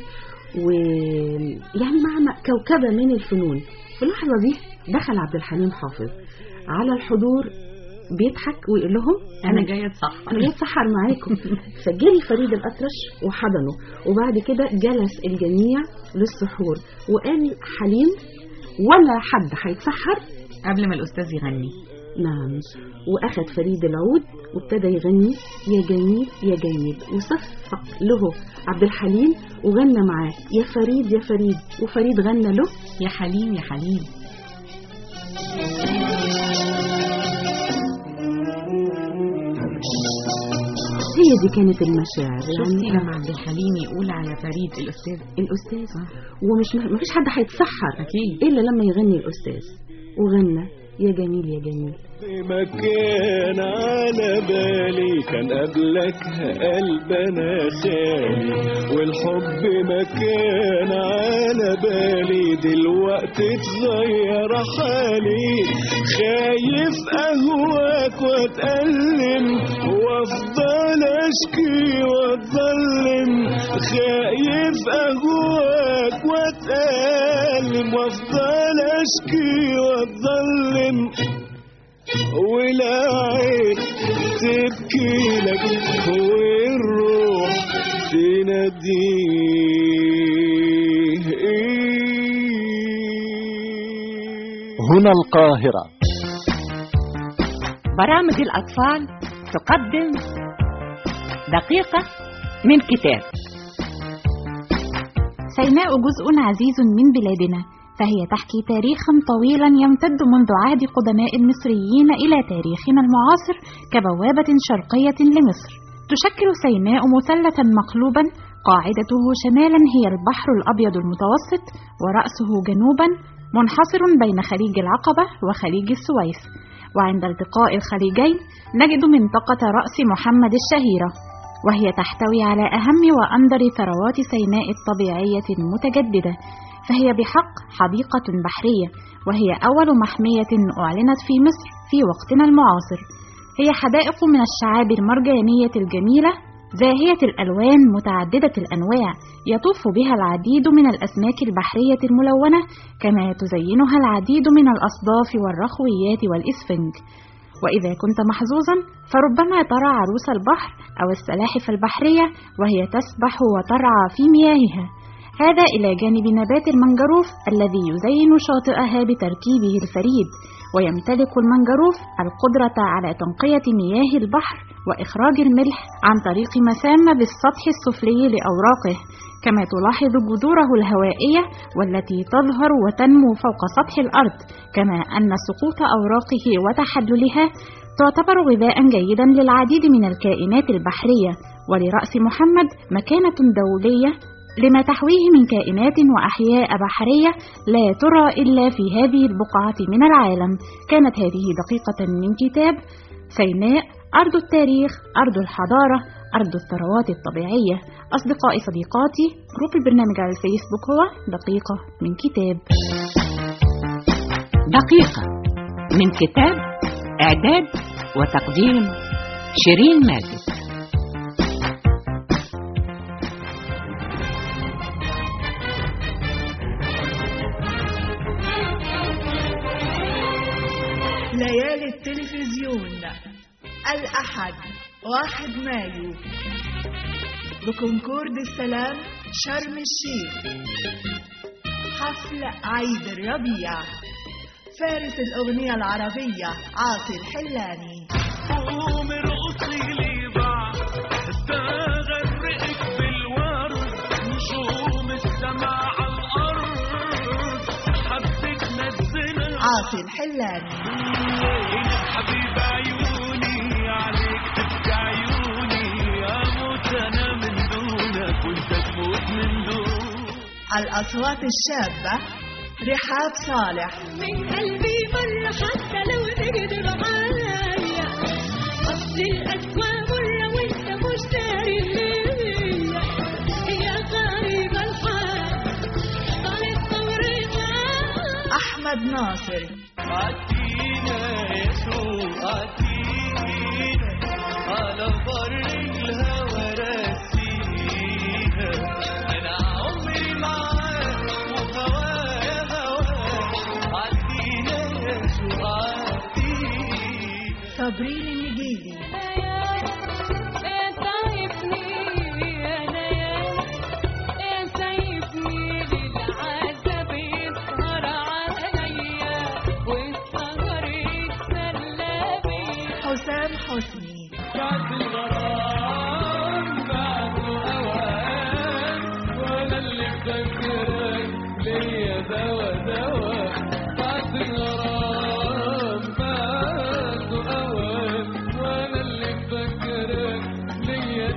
ويعني مع مع كوكبة من الفنون في اللحظة دي دخل عبد الحليم حافظ على الحضور بيضحك ويقول لهم أنا جاي أتسحر. أنا جاي أتسحر معاكم فجري فريد الأطرش وحضنه وبعد كده جلس الجميع للسحور وقال حليم ولا حد هيتسحر قبل ما الأستاذ يغني نعم وأخذ فريد العود وابتدى يغني يا جميل يا جميل وصفق له عبد الحليم وغنى معاه يا فريد يا فريد وفريد غنى له يا حليم يا حليم هي دي كانت المشاعر شفتي لما عبد الحليم يقول على فريد الأستاذ الأستاذ ومش ما فيش حد هيتسحر أكيد إلا لما يغني الأستاذ وغنى يا جميل يا جميل مكان على بالي كان قبلك قلب انا خالي والحب مكان على بالي دلوقتي اتغير حالي خايف اهواك واتألم وافضل اشكي واتظلم خايف اهواك واتألم وافضل اشكي واتظلم ولا عين تبكي لك والروح تناديه هنا القاهرة برامج الأطفال تقدم دقيقة من كتاب سيناء جزء عزيز من بلادنا فهي تحكي تاريخا طويلا يمتد منذ عهد قدماء المصريين إلى تاريخنا المعاصر كبوابة شرقية لمصر تشكل سيناء مثلثا مقلوبا قاعدته شمالا هي البحر الأبيض المتوسط ورأسه جنوبا منحصر بين خليج العقبة وخليج السويس وعند التقاء الخليجين نجد منطقة رأس محمد الشهيرة وهي تحتوي على أهم وأندر ثروات سيناء الطبيعية المتجددة فهي بحق حديقة بحرية وهي أول محمية أعلنت في مصر في وقتنا المعاصر هي حدائق من الشعاب المرجانية الجميلة زاهية الألوان متعددة الأنواع يطوف بها العديد من الأسماك البحرية الملونة كما تزينها العديد من الأصداف والرخويات والإسفنج وإذا كنت محظوظا فربما ترى عروس البحر أو السلاحف البحرية وهي تسبح وترعى في مياهها هذا إلى جانب نبات المنجروف الذي يزين شاطئها بتركيبه الفريد ويمتلك المنجروف القدرة على تنقية مياه البحر وإخراج الملح عن طريق مسام بالسطح السفلي لأوراقه كما تلاحظ جذوره الهوائية والتي تظهر وتنمو فوق سطح الأرض كما أن سقوط أوراقه وتحللها تعتبر غذاء جيدا للعديد من الكائنات البحرية ولرأس محمد مكانة دولية لما تحويه من كائنات وأحياء بحرية لا ترى إلا في هذه البقعة من العالم كانت هذه دقيقة من كتاب سيناء أرض التاريخ أرض الحضارة أرض الثروات الطبيعية أصدقائي صديقاتي جروب البرنامج على الفيسبوك هو دقيقة من كتاب دقيقة من كتاب إعداد وتقديم شيرين ماجد ليالي التلفزيون الأحد واحد مايو بكونكورد السلام شرم الشيخ حفل عيد الربيع فارس الأغنية العربية عاصي الحلاني قوم ارقصي لي بعض استغرقك بالورد نجوم السماء على الارض حبك نزلها عاصي الحلاني حبيب عيوني عليك تبكي عيوني اموت انا من دونك وانت تموت من دون الأصوات الشابة رحاب صالح من قلبي مرة حتى لو تقدر معايا أصل الأسوأ مرة وأنت مش داري ليا يا غريب الحال طالت طورنا أحمد ناصر عدينا يسوع عدينا على بر الهوى راسينا أنا عمري معاك وهوايا هواك عدينا يسوع عدينا صابرين النجيلي حسام حسني وانا اللي فاكرك ليا دوا دوا بعد الغرام بعد اوان وانا اللي فاكرك ليا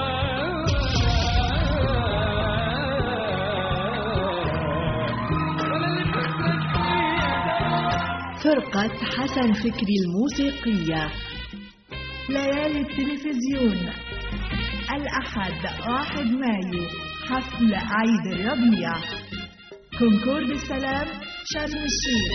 فرقة حسن فكري الموسيقية ليالي التلفزيون الأحد واحد مايو حفل عيد الربيع كونكورد السلام شرم الشيخ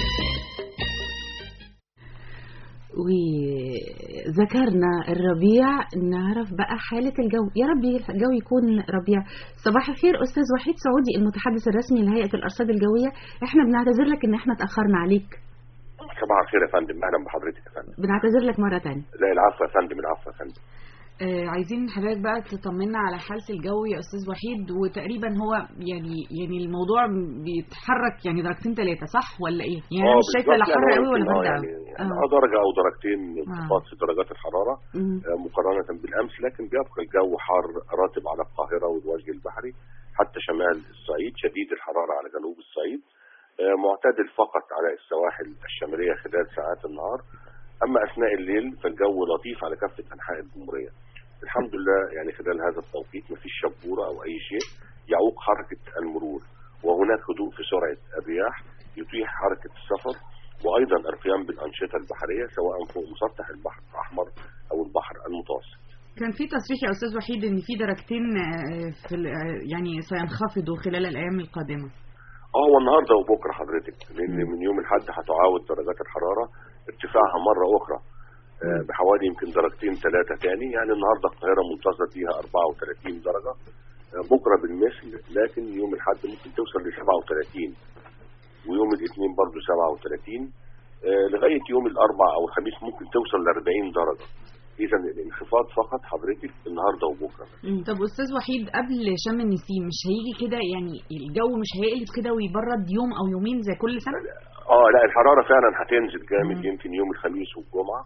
وذكرنا الربيع نعرف بقى حالة الجو يا رب الجو يكون ربيع صباح الخير أستاذ وحيد سعودي المتحدث الرسمي لهيئة الأرصاد الجوية احنا بنعتذر لك ان احنا اتأخرنا عليك صباح الخير يا فندم اهلا بحضرتك يا فندم بنعتذر لك مرة تانية لا العفو يا فندم العفو يا فندم آه عايزين حضرتك بقى تطمنا على حالة الجو يا أستاذ وحيد وتقريبا هو يعني يعني الموضوع بيتحرك يعني درجتين ثلاثة صح ولا إيه؟ يعني أنا آه، مش شايفة لا بالظبط، حر يعني قوي ولا ممكن، برد آه، قوي يعني يعني اه درجة أو درجتين انخفاض في درجات الحرارة مم. آه، مقارنة بالأمس لكن بيبقى الجو حار راتب على القاهرة والوجه البحري حتى شمال الصعيد شديد الحرارة على جنوب الصعيد آه، معتدل فقط على السواحل الشمالية خلال ساعات النهار أما أثناء الليل فالجو لطيف على كافة أنحاء الجمهورية الحمد لله يعني خلال هذا التوقيت مفيش شبورة أو أي شيء يعوق حركة المرور وهناك هدوء في سرعة الرياح يتيح حركة السفر وأيضا القيام بالأنشطة البحرية سواء فوق مسطح البحر الأحمر أو البحر المتوسط كان في تصريح يا أستاذ وحيد إن في درجتين آه، في ال- آه، يعني سينخفضوا خلال الأيام القادمة اه هو النهارده وبكره حضرتك لان من يوم الاحد هتعاود درجات الحراره ارتفاعها مره اخرى آه، بحوالي يمكن درجتين ثلاثه تاني يعني النهارده القاهره منتظر فيها 34 درجه آه، بكره بالمثل لكن يوم الاحد ممكن توصل ل 37 ويوم الاثنين برضه 37 آه، لغايه يوم الاربع او الخميس ممكن توصل ل 40 درجه اذا الانخفاض فقط حضرتك النهارده وبكره طب أستاذ وحيد قبل شم النسيم مش هيجي كده يعني الجو مش هيقلب كده ويبرد يوم أو يومين زي كل سنة؟ اه لا الحراره فعلا هتنزل جامد يمكن يوم الخميس والجمعه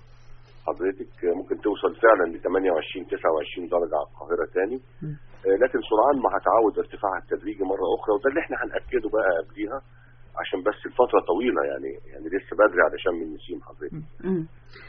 حضرتك ممكن توصل فعلا ل 28 29 درجه على القاهره تاني آه، لكن سرعان ما هتعود ارتفاعها التدريجي مره اخرى وده اللي احنا هناكده بقى قبليها عشان بس الفتره طويله يعني يعني لسه بدري على شم النسيم حضرتك مم.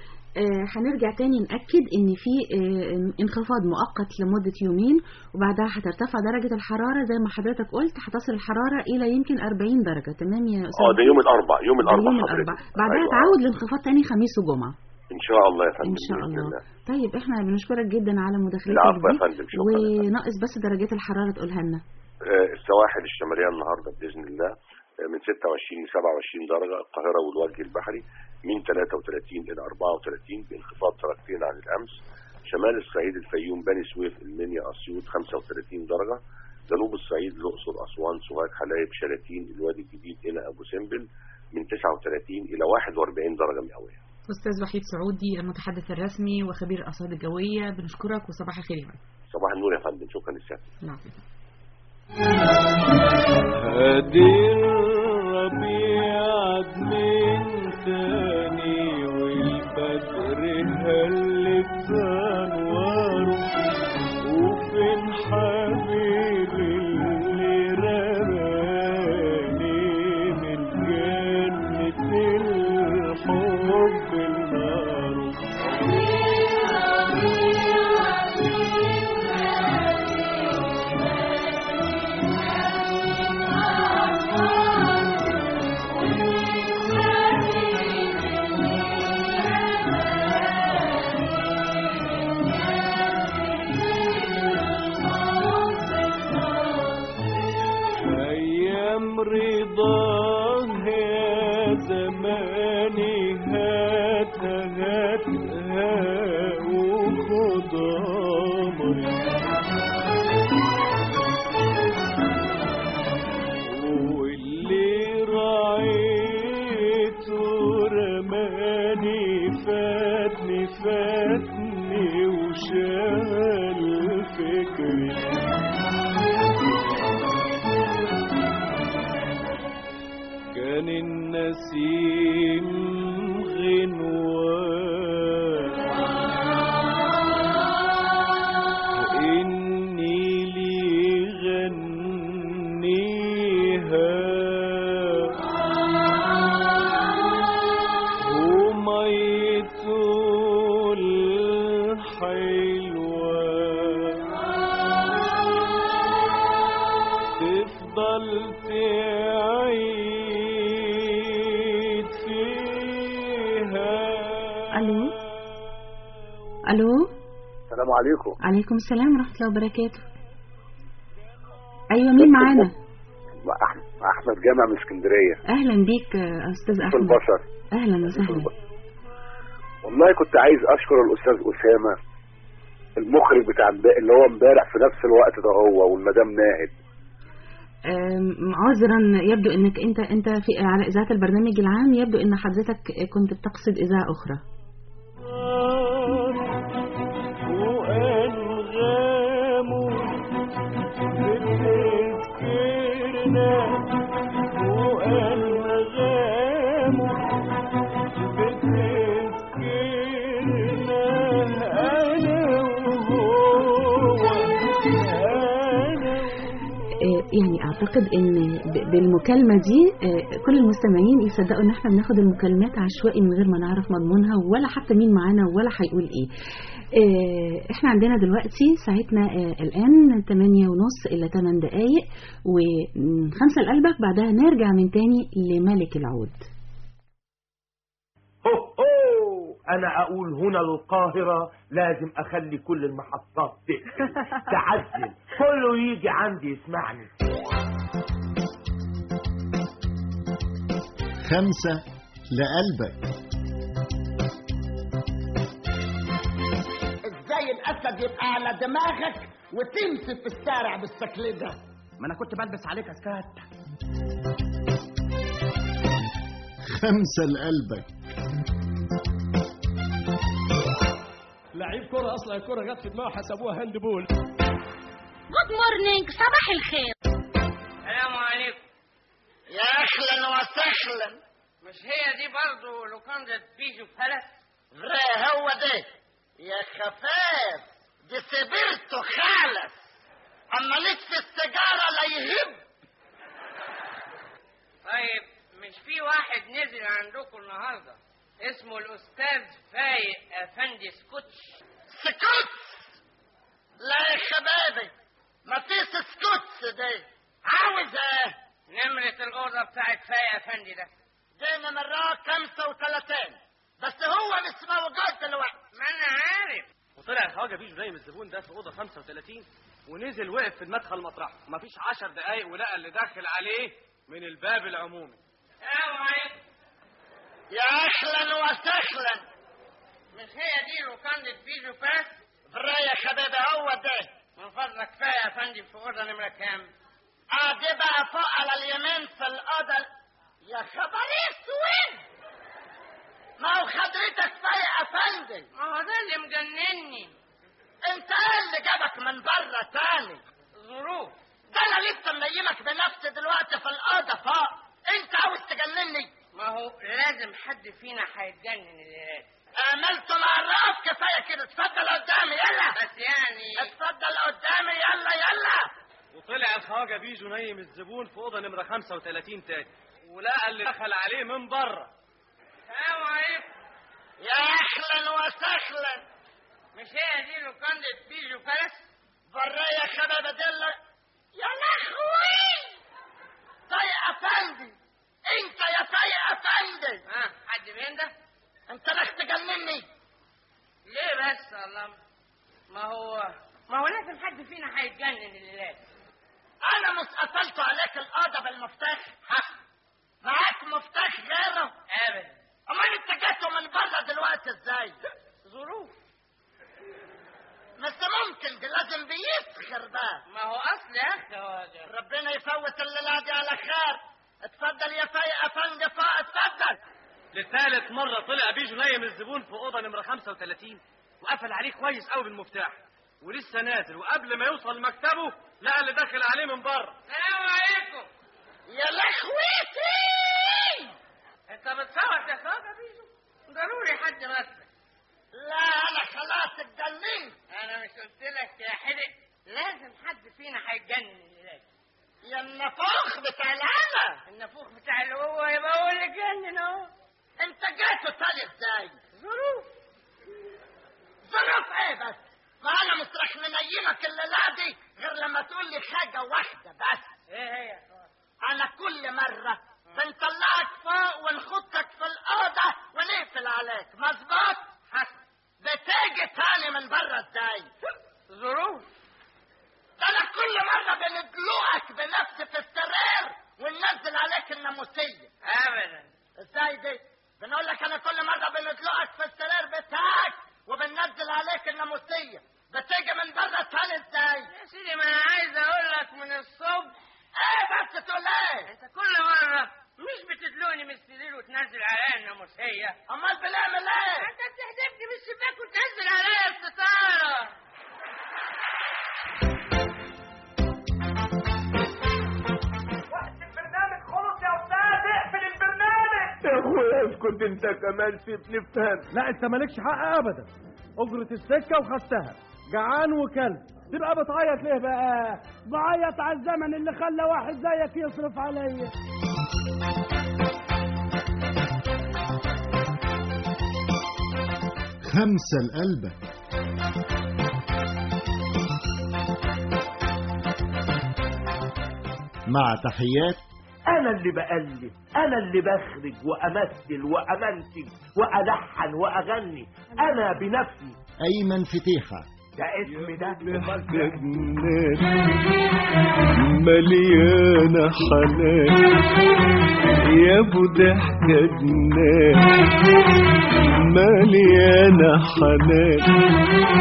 آه، هنرجع تاني نأكد إن في آه، انخفاض مؤقت لمدة يومين وبعدها هترتفع درجة الحرارة زي ما حضرتك قلت هتصل الحرارة إلى يمكن 40 درجة تمام يا أستاذ اه ده يوم الاربع يوم ده الاربع يوم حضرتك الأربع بعدها أيوة. تعود الانخفاض تاني خميس وجمعة ان شاء الله يا فندم ان شاء بإذن الله طيب احنا بنشكرك جدا على مداخلتك العفو يا دي فندم، شكرا يا وناقص بس درجات الحراره تقولها لنا آه، السواحل الشماليه النهارده باذن الله آه، من 26 ل 27 درجه القاهره والوجه البحري من 33 الى 34 بانخفاض درجتين عن الامس شمال الصعيد الفيوم بني سويف المنيا اسيوط 35 درجه جنوب الصعيد الاقصر اسوان سوهاج حلايب شلاتين الوادي الجديد الى ابو سمبل من 39 الى 41 درجه مئويه أستاذ وحيد سعودي المتحدث الرسمي وخبير الأرصاد الجوية بنشكرك وصباح الخير يا فندم. صباح النور يا فندم شكرا للسيادة العفو. هدي الربيع من ثاني والبدر هلت انواره وفين حبيبي اللي رماني من جنة الحب النار أيام رضاه يا زماني هاتها هاتها وخد أمري واللي رعيته رماني فاتني فاتني وشال فكري كان النسيم غنوان إني لي غنيها وميته الحلوة تفضل تعيد فيها الو الو السلام عليكم عليكم السلام ورحمه الله وبركاته ايوه مين معانا مع أحمد أحمد جامع من اسكندرية اهلا بيك آه، استاذ في احمد البشر اهلا وسهلا والله كنت عايز أشكر الأستاذ أسامة المخرج بتاع امبارح اللي هو امبارح في نفس الوقت ده هو والمدام ناهد آم، عذرا يبدو انك انت انت في على اذاعه البرنامج العام يبدو ان حضرتك كنت بتقصد اذاعه اخرى وأنغامه بتذكرنا وأنغامه بتذكرنا أنا وهو أنا آه، يعني اعتقد ان ب- بالمكالمه دي آه، كل المستمعين يصدقوا ان احنا بناخد المكالمات عشوائي من غير ما نعرف مضمونها ولا حتى مين معانا ولا هيقول ايه آه، احنا عندنا دلوقتي ساعتنا آه، الان 8 ونص الى 8 دقائق ومن خمسة لقلبك بعدها نرجع من تاني لملك العود هو هو انا اقول هنا القاهرة لازم اخلي كل المحطات تقفل تعزل كله يجي عندي يسمعني خمسة لقلبك ازاي الاسد يبقى على دماغك وتمشي في الشارع بالشكل ده ما انا كنت بلبس عليك اسكات خمسة لقلبك لعيب كرة اصلا الكرة جت في دماغه حسبوها هاند بول جود مورنينج صباح الخير السلام عليكم يا اهلا وسهلا مش هي دي برضه لوكاندا بيجو فلس لا هو ده يا خفاف دي سبرته خالص اما ليك في السيجاره لا يهب طيب مش في واحد نزل عندكم النهارده اسمه الاستاذ فايق افندي سكوتش سكوتس لا يا شبابي ما فيش سكوتس ده عاوز ايه نمرة الأوضة بتاعت فايق أفندي ده دي نمرات 35 بس هو مش موجود دلوقتي ما انا عارف وطلع الخواجه بيجو نايم الزبون ده في اوضه 35 ونزل وقف في المدخل مطرحه مفيش 10 دقايق ولقى اللي داخل عليه من الباب العمومي السلام عليكم يا اهلا وسهلا مش هي دي لوكاندة بيجو باس برا يا حبيبي هو ده من فضلك كفايه يا فندم في اوضه نمره كام اه دي بقى فوق على اليمين في الاوضه يا خبر اسود ما هو حضرتك فايق افندي ما هو ده اللي مجنني انت ايه اللي جابك من بره تاني ظروف ده انا لسه منيمك بنفسي دلوقتي في الاوضه فوق انت عاوز تجنني ما هو لازم حد فينا هيتجنن الليلات عملت معرف كفايه كده اتفضل قدامي يلا بس يعني اتفضل قدامي يلا يلا وطلع الخواجه بيجو نايم الزبون في اوضه نمره 35 تاني ولقى اللي دخل عليه من بره السلام عليكم يا اهلا وسهلا مش هي دي لوكاندة بيجو باس برا يا شباب دل يا لهوي طيب افندي انت يا طيب افندي ها حد فين ده انت رح تجنني ليه بس الله ما هو ما هو لازم حد فينا هيتجنن الليلات انا مش قفلت عليك الاوضه بالمفتاح ها معاك مفتاح غيره ابدا امال انت جيته من بره دلوقتي ازاي ظروف بس ممكن دي لازم بيسخر بقى ما هو اصل يا اخي هو ده. ربنا يفوت الليله دي على خير اتفضل يا فايق افندي فوق اتفضل لثالث مرة طلع بيجو نايم الزبون في أوضة نمرة 35 وقفل عليه كويس قوي بالمفتاح ولسه نازل وقبل ما يوصل مكتبه لقى اللي داخل عليه من بره السلام عليكم يا لخويتي انت بتصوت يا خواجه بيجو ضروري حد مثلك لا انا خلاص اتجننت انا مش قلت لك يا حدق لازم حد فينا هيتجنن الليلات يا النفوخ بتاع العالم النفوخ بتاع اللي هو يبقى هو اللي جنن اهو انت جيته تاني ازاي ظروف ظروف ايه بس ما انا مش رح منيمك الليله دي غير لما تقول لي حاجه واحده بس ايه هي انا كل مره بنطلعك فوق ونخطك في الاوضه ونقفل عليك مظبوط حسن بتيجي تاني من بره ازاي ظروف ده انا كل مره بندلوقك بنفسي في السرير وننزل عليك الناموسيه ابدا ازاي دي بنقول لك انا كل مره بندلقك في السرير بتاعك وبننزل عليك الناموسيه بتيجي من بره تاني ازاي يا سيدي ما انا عايز اقول لك من الصبح ايه بس تقول ايه انت كل مره مش بتدلوني من السرير وتنزل عليا الناموسيه امال بنعمل ايه انت بتحدفني من الشباك وتنزل عليا الستاره البرنامج خلص يا استاذ اقفل البرنامج يا اخويا اسكت انت كمان سيبني فهم لا انت مالكش حق ابدا اجرة السكة وخدتها جعان وكلب تبقى بتعيط ليه بقى بعيط على الزمن اللي خلى واحد زيك يصرف عليا خمسة لقلبك مع تحيات انا اللي بألف انا اللي بخرج وامثل وامنتج والحن واغني انا بنفسي أيمن فتيحة ده اسمي ده جنات مليانة حنان يا ابو ضحكة جنات مليانة حنان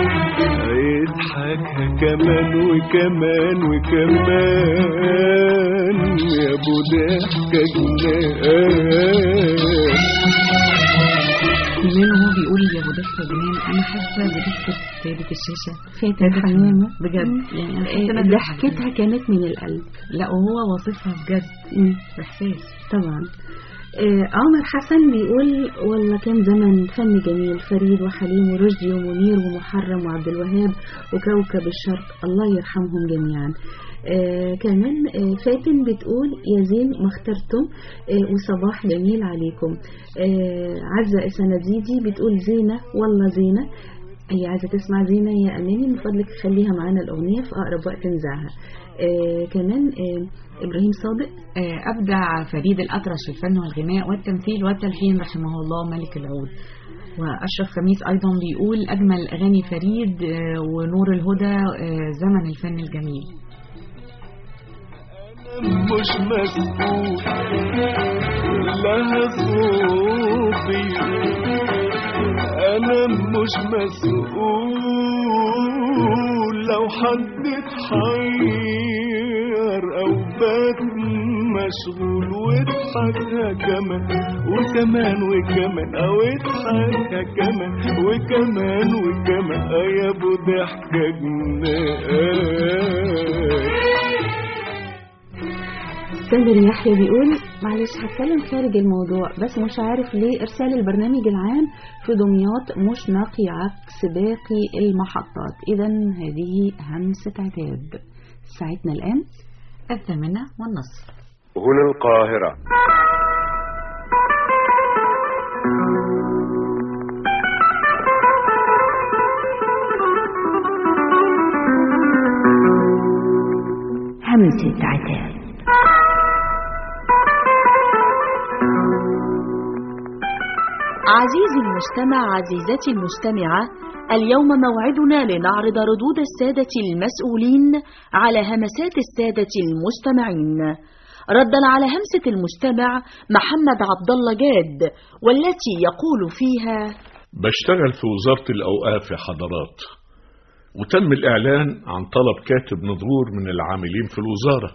يضحكها كمان وكمان وكمان يا ابو ضحكة جنات جنان وهو بيقول يا ابو ضحكه جنان انا حاسه بضحكه سيده الشاشه فاتن حمامه بجد يعني انا حاسه آه، إن ضحكتها كانت من القلب لا وهو واصفها بجد مم. احساس طبعا آه، عمر حسن بيقول والله كان زمن فن جميل فريد وحليم ورشدي ومنير ومحرم وعبد الوهاب وكوكب الشرق الله يرحمهم جميعا آه كمان آه فاتن بتقول يا زين ما اخترتم آه وصباح جميل عليكم آه عزة السنديدي بتقول زينة والله زينة هي عايزة تسمع زينة يا أماني من فضلك خليها معانا الأغنية في أقرب وقت نزعها آه كمان آه إبراهيم صادق آه، أبدع فريد الأطرش في الفن والغناء والتمثيل والتلحين رحمه الله ملك العود وأشرف خميس أيضا بيقول أجمل أغاني فريد آه، ونور الهدى آه، زمن الفن الجميل مش مسؤول لها صوتي انا مش مسؤول لو حد اتحير او بات مشغول واضحكها كمان وكمان وكمان او اضحكها كمان وكمان وكمان آه يا ابو ضحكه جنان سامر يحيى بيقول معلش هتكلم خارج الموضوع بس مش عارف ليه ارسال البرنامج العام في دمياط مش نقي عكس باقي المحطات اذا هذه همسة عتاب ساعتنا الان الثامنة والنصف هنا القاهرة همسة عتاب عزيزي المستمع عزيزتي المستمعة اليوم موعدنا لنعرض ردود السادة المسؤولين على همسات السادة المستمعين ردا على همسة المستمع محمد عبد الله جاد والتي يقول فيها بشتغل في وزارة الأوقاف يا حضرات وتم الإعلان عن طلب كاتب نظور من العاملين في الوزارة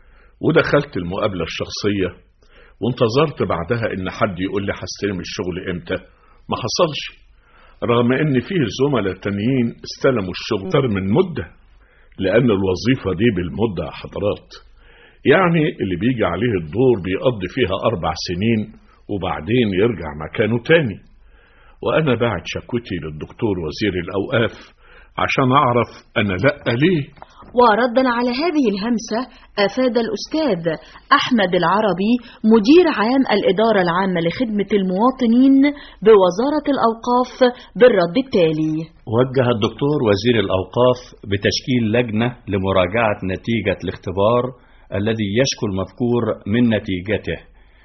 ودخلت المقابلة الشخصية وانتظرت بعدها إن حد يقول لي هستلم الشغل إمتى ما حصلش رغم إن فيه زملاء تانيين استلموا الشغل أكتر من مدة لأن الوظيفة دي بالمدة يا حضرات يعني اللي بيجي عليه الدور بيقضي فيها أربع سنين وبعدين يرجع مكانه تاني وأنا بعت شكوتي للدكتور وزير الأوقاف عشان أعرف أنا لأ ليه وردا على هذه الهمسة أفاد الأستاذ أحمد العربي مدير عام الإدارة العامة لخدمة المواطنين بوزارة الأوقاف بالرد التالي وجه الدكتور وزير الأوقاف بتشكيل لجنة لمراجعة نتيجة الاختبار الذي يشكو المذكور من نتيجته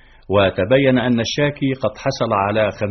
وتبين أن الشاكي قد حصل على 50%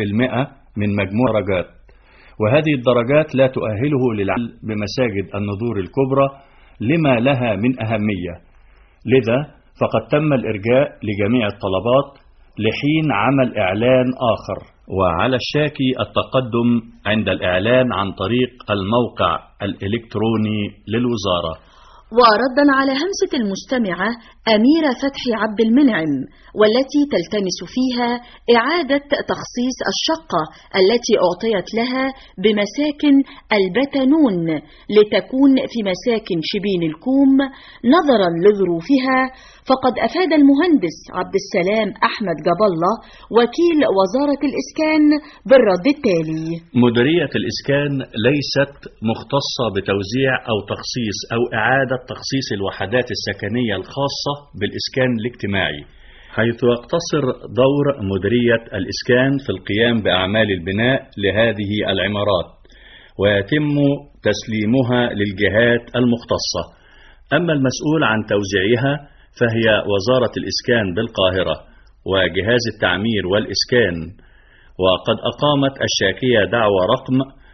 من مجموع درجات وهذه الدرجات لا تؤهله للعمل بمساجد النذور الكبرى لما لها من أهمية لذا فقد تم الإرجاء لجميع الطلبات لحين عمل إعلان آخر وعلى الشاكي التقدم عند الإعلان عن طريق الموقع الإلكتروني للوزارة وردا على همسة المستمعة أميرة فتحي عبد المنعم والتي تلتمس فيها إعادة تخصيص الشقة التي أعطيت لها بمساكن البتنون لتكون في مساكن شبين الكوم نظرا لظروفها فقد أفاد المهندس عبد السلام أحمد جاب الله وكيل وزارة الإسكان بالرد التالي مديرية الإسكان ليست مختصة بتوزيع أو تخصيص أو إعادة تخصيص الوحدات السكنية الخاصة بالإسكان الاجتماعي حيث يقتصر دور مديرية الإسكان في القيام بأعمال البناء لهذه العمارات ويتم تسليمها للجهات المختصة أما المسؤول عن توزيعها فهي وزارة الإسكان بالقاهرة وجهاز التعمير والإسكان وقد أقامت الشاكية دعوى رقم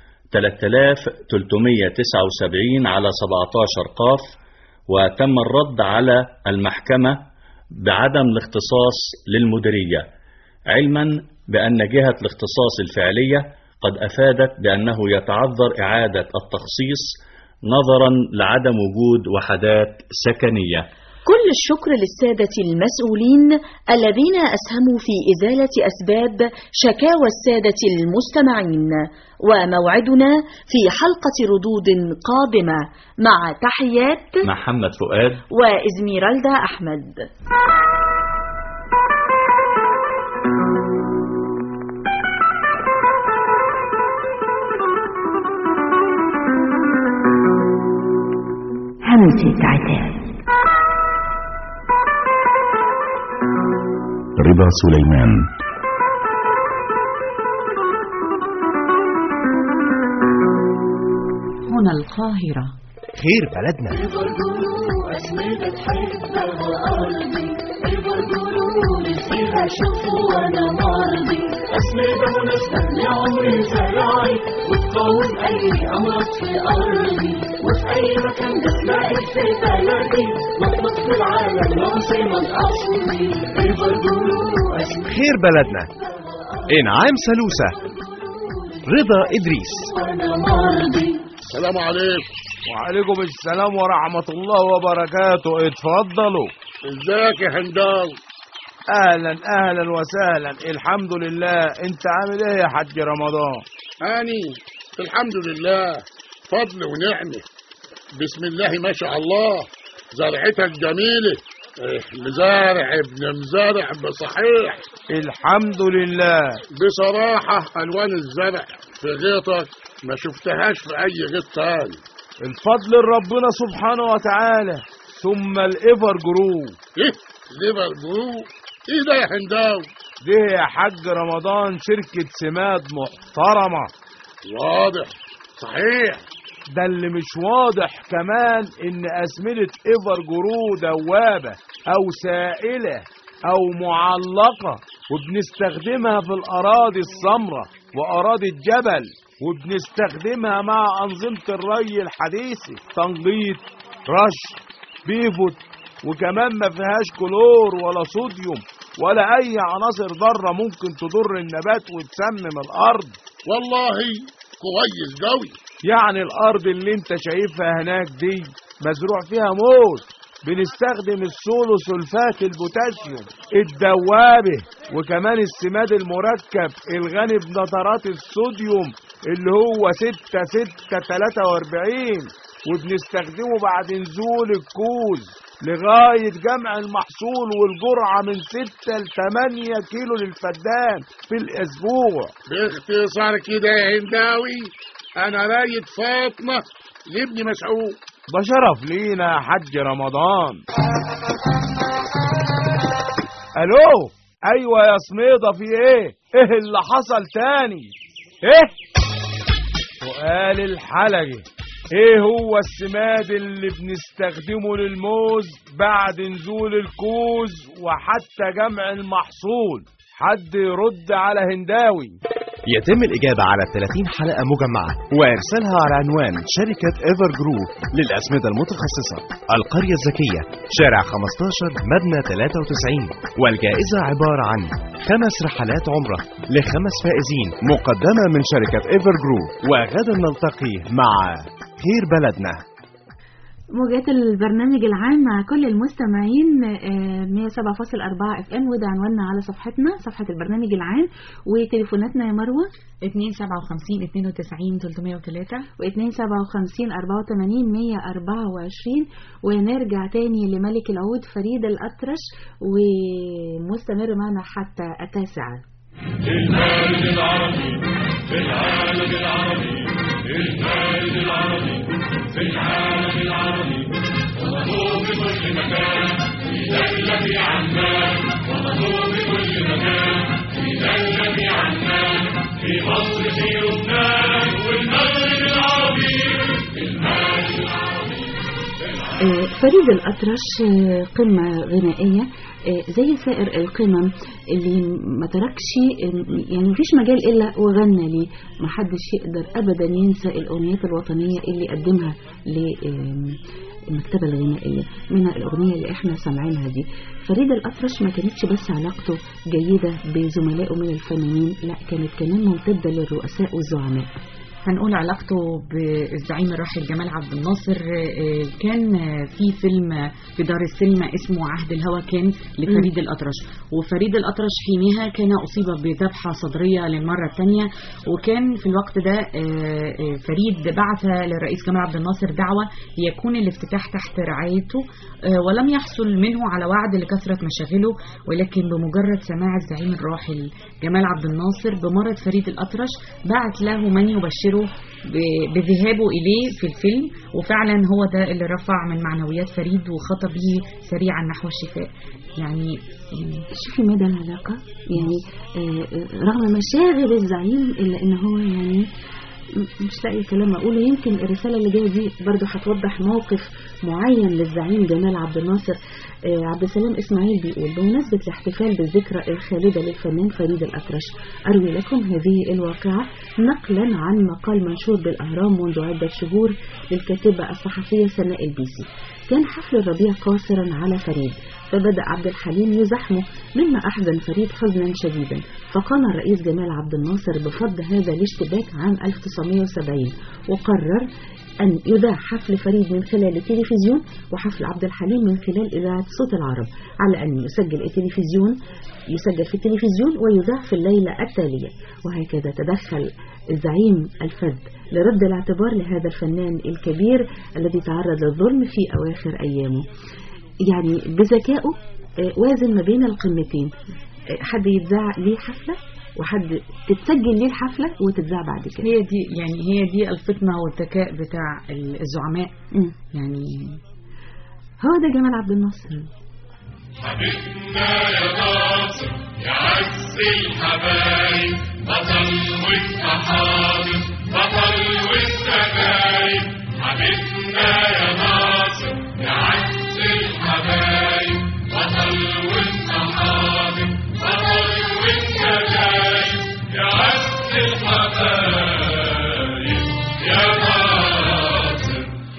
3379 على 17 قاف وتم الرد على المحكمة بعدم الاختصاص للمديرية علما بأن جهة الاختصاص الفعلية قد أفادت بأنه يتعذر إعادة التخصيص نظرا لعدم وجود وحدات سكنية كل الشكر للسادة المسؤولين الذين أسهموا في إزالة أسباب شكاوى السادة المستمعين وموعدنا في حلقة ردود قادمة مع تحيات محمد فؤاد وإزميرالدا أحمد همسة عتاب رضا سليمان هنا القاهرة خير بلدنا أسمدة تحبها قلبي البرجولون فيها شوف وانا مرضي أسمدة مناسبة لعمر زراعي وتقاوم أي أمراض في أرضي وفي أي مكان بتلاقي في بلدي مطلق في العالم العظيمة الأصلي ريفر أسمدة خير بلدنا انعام سلوسة رضا إدريس أنا مرضي السلام عليكم وعليكم السلام ورحمة الله وبركاته اتفضلوا ازيك يا هنداوي اهلا اهلا وسهلا الحمد لله انت عامل ايه يا حاج رمضان هاني الحمد لله فضل ونعمة بسم الله ما شاء الله زرعتك جميلة إيه، مزارع ابن مزارع بصحيح الحمد لله بصراحة ألوان الزرع في غيطك ما شفتهاش في أي غيط تاني الفضل لربنا سبحانه وتعالى ثم الايفر جرو إيه ليفر برو إيه ده يا هنداوي دي يا حاج رمضان شركة سماد محترمة واضح صحيح ده اللي مش واضح كمان ان اسمدة ايفر جرو دوابة او سائلة او معلقة وبنستخدمها في الاراضي السمراء واراضي الجبل وبنستخدمها مع انظمة الري الحديثة تنقيط رش بيفوت وكمان ما فيهاش كلور ولا صوديوم ولا اي عناصر ضاره ممكن تضر النبات وتسمم الارض والله كويس قوي يعني الارض اللي انت شايفها هناك دي مزروع فيها موز بنستخدم السولو سلفات البوتاسيوم الدوابه وكمان السماد المركب الغني بنترات الصوديوم اللي هو 6 6 43 وبنستخدمه بعد نزول الكوز لغاية جمع المحصول والجرعة من 6 ل 8 كيلو للفدان في الأسبوع باختصار كده يا هنداوي أنا رايد فاطمة لابني مسعود ده شرف لينا يا حاج رمضان الو ايوه يا سميضه في ايه ايه اللي حصل تاني ايه سؤال الحلقه ايه هو السماد اللي بنستخدمه للموز بعد نزول الكوز وحتى جمع المحصول حد يرد على هنداوي يتم الإجابة على 30 حلقة مجمعة وإرسالها على عنوان شركة إيفر جروب للأسمدة المتخصصة القرية الذكية شارع 15 مبنى 93 والجائزة عبارة عن خمس رحلات عمرة لخمس فائزين مقدمة من شركة إيفر جروب وغدا نلتقي مع خير بلدنا موجات البرنامج العام مع كل المستمعين آه، 107.4 اف ام وده عنواننا على صفحتنا صفحة البرنامج العام وتليفوناتنا يا مروة 257 92 303 و257 84 124 ونرجع تاني لملك العود فريد الأطرش ومستمر معنا حتى التاسعة المارد العربي في العالم العربي المارد العربي في العالم العربي ومطلوب في كل مكان في دولة عمان ومطلوب في كل مكان في دولة عمان في مصر في لبنان والمغرب العربي المارد العربي آه، فريد الأطرش آه، قمة غنائية آه، زي سائر القمم اللي ما تركش آه، يعني مفيش مجال إلا وغنى ليه ما حدش يقدر أبدا ينسى الأغنيات الوطنية اللي قدمها للمكتبة الغنائية منها الأغنية اللي احنا سامعينها دي فريد الأطرش ما كانتش بس علاقته جيدة بزملائه من الفنانين لا كانت كمان ممتدة للرؤساء والزعماء هنقول علاقته بالزعيم الراحل جمال عبد الناصر آه، كان آه، في فيلم آه، في دار السينما اسمه عهد الهوى كان لفريد الأطرش وفريد الأطرش حينها كان أصيب بذبحة صدرية للمرة الثانية وكان في الوقت ده آه، آه، فريد بعث للرئيس جمال عبد الناصر دعوة ليكون الافتتاح تحت رعايته آه، ولم يحصل منه على وعد لكثرة مشاغله ولكن بمجرد سماع الزعيم الراحل جمال عبد الناصر بمرض فريد الأطرش بعت له من يبشره ب- بذهابه إليه في الفيلم وفعلا هو ده اللي رفع من معنويات فريد وخطى به سريعا نحو الشفاء يعني شوفي مدى العلاقة يعني آه، آه، رغم مشاغل الزعيم إلا إن هو يعني م- مش لاقي كلام اقوله يمكن الرساله اللي جايه دي برضو هتوضح موقف معين للزعيم جمال عبد الناصر آه، عبد السلام اسماعيل بيقول بمناسبه الاحتفال بالذكرى الخالده للفنان فريد الاطرش اروي لكم هذه الواقعه نقلا عن مقال منشور بالاهرام منذ عده شهور للكاتبه الصحفيه سناء البيسي كان حفل الربيع قاصرا على فريد فبدأ عبد الحليم يزحمه مما أحزن فريد حزنا شديدا فقام الرئيس جمال عبد الناصر بفض هذا الاشتباك عام 1970 وقرر أن يذاع حفل فريد من خلال التلفزيون وحفل عبد الحليم من خلال إذاعة صوت العرب على أن يسجل التلفزيون يسجل في التلفزيون ويذاع في الليلة التالية وهكذا تدخل الزعيم الفذ لرد الاعتبار لهذا الفنان الكبير الذي تعرض للظلم في أواخر أيامه يعني بذكائه آه، وازن ما بين القمتين آه، حد يتذاع ليه حفلة وحد تتسجل ليه الحفلة وتتذاع بعد كده هي دي يعني هي دي الفطنة والذكاء بتاع الزعماء مم. يعني هو ده جمال عبد الناصر حبيبنا يا ناصر يا عز الحبايب بطل وانت حاضر بطل وانت غايب حبيبنا يا ناصر يا عز الحبايب بطل وانت حاضر بطل وانت غايب يا عز الحبايب يا ناصر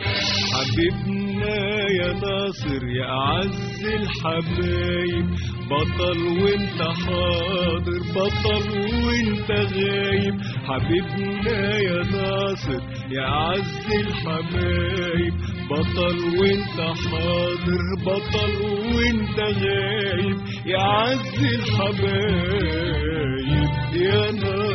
حبيبنا يا ناصر يا أعز الحبايب بطل وانت حاضر بطل وانت غايب حبيبنا يا ناصر يا أعز الحبايب بطل وانت حاضر بطل وانت غايب يا عز الحبايب يا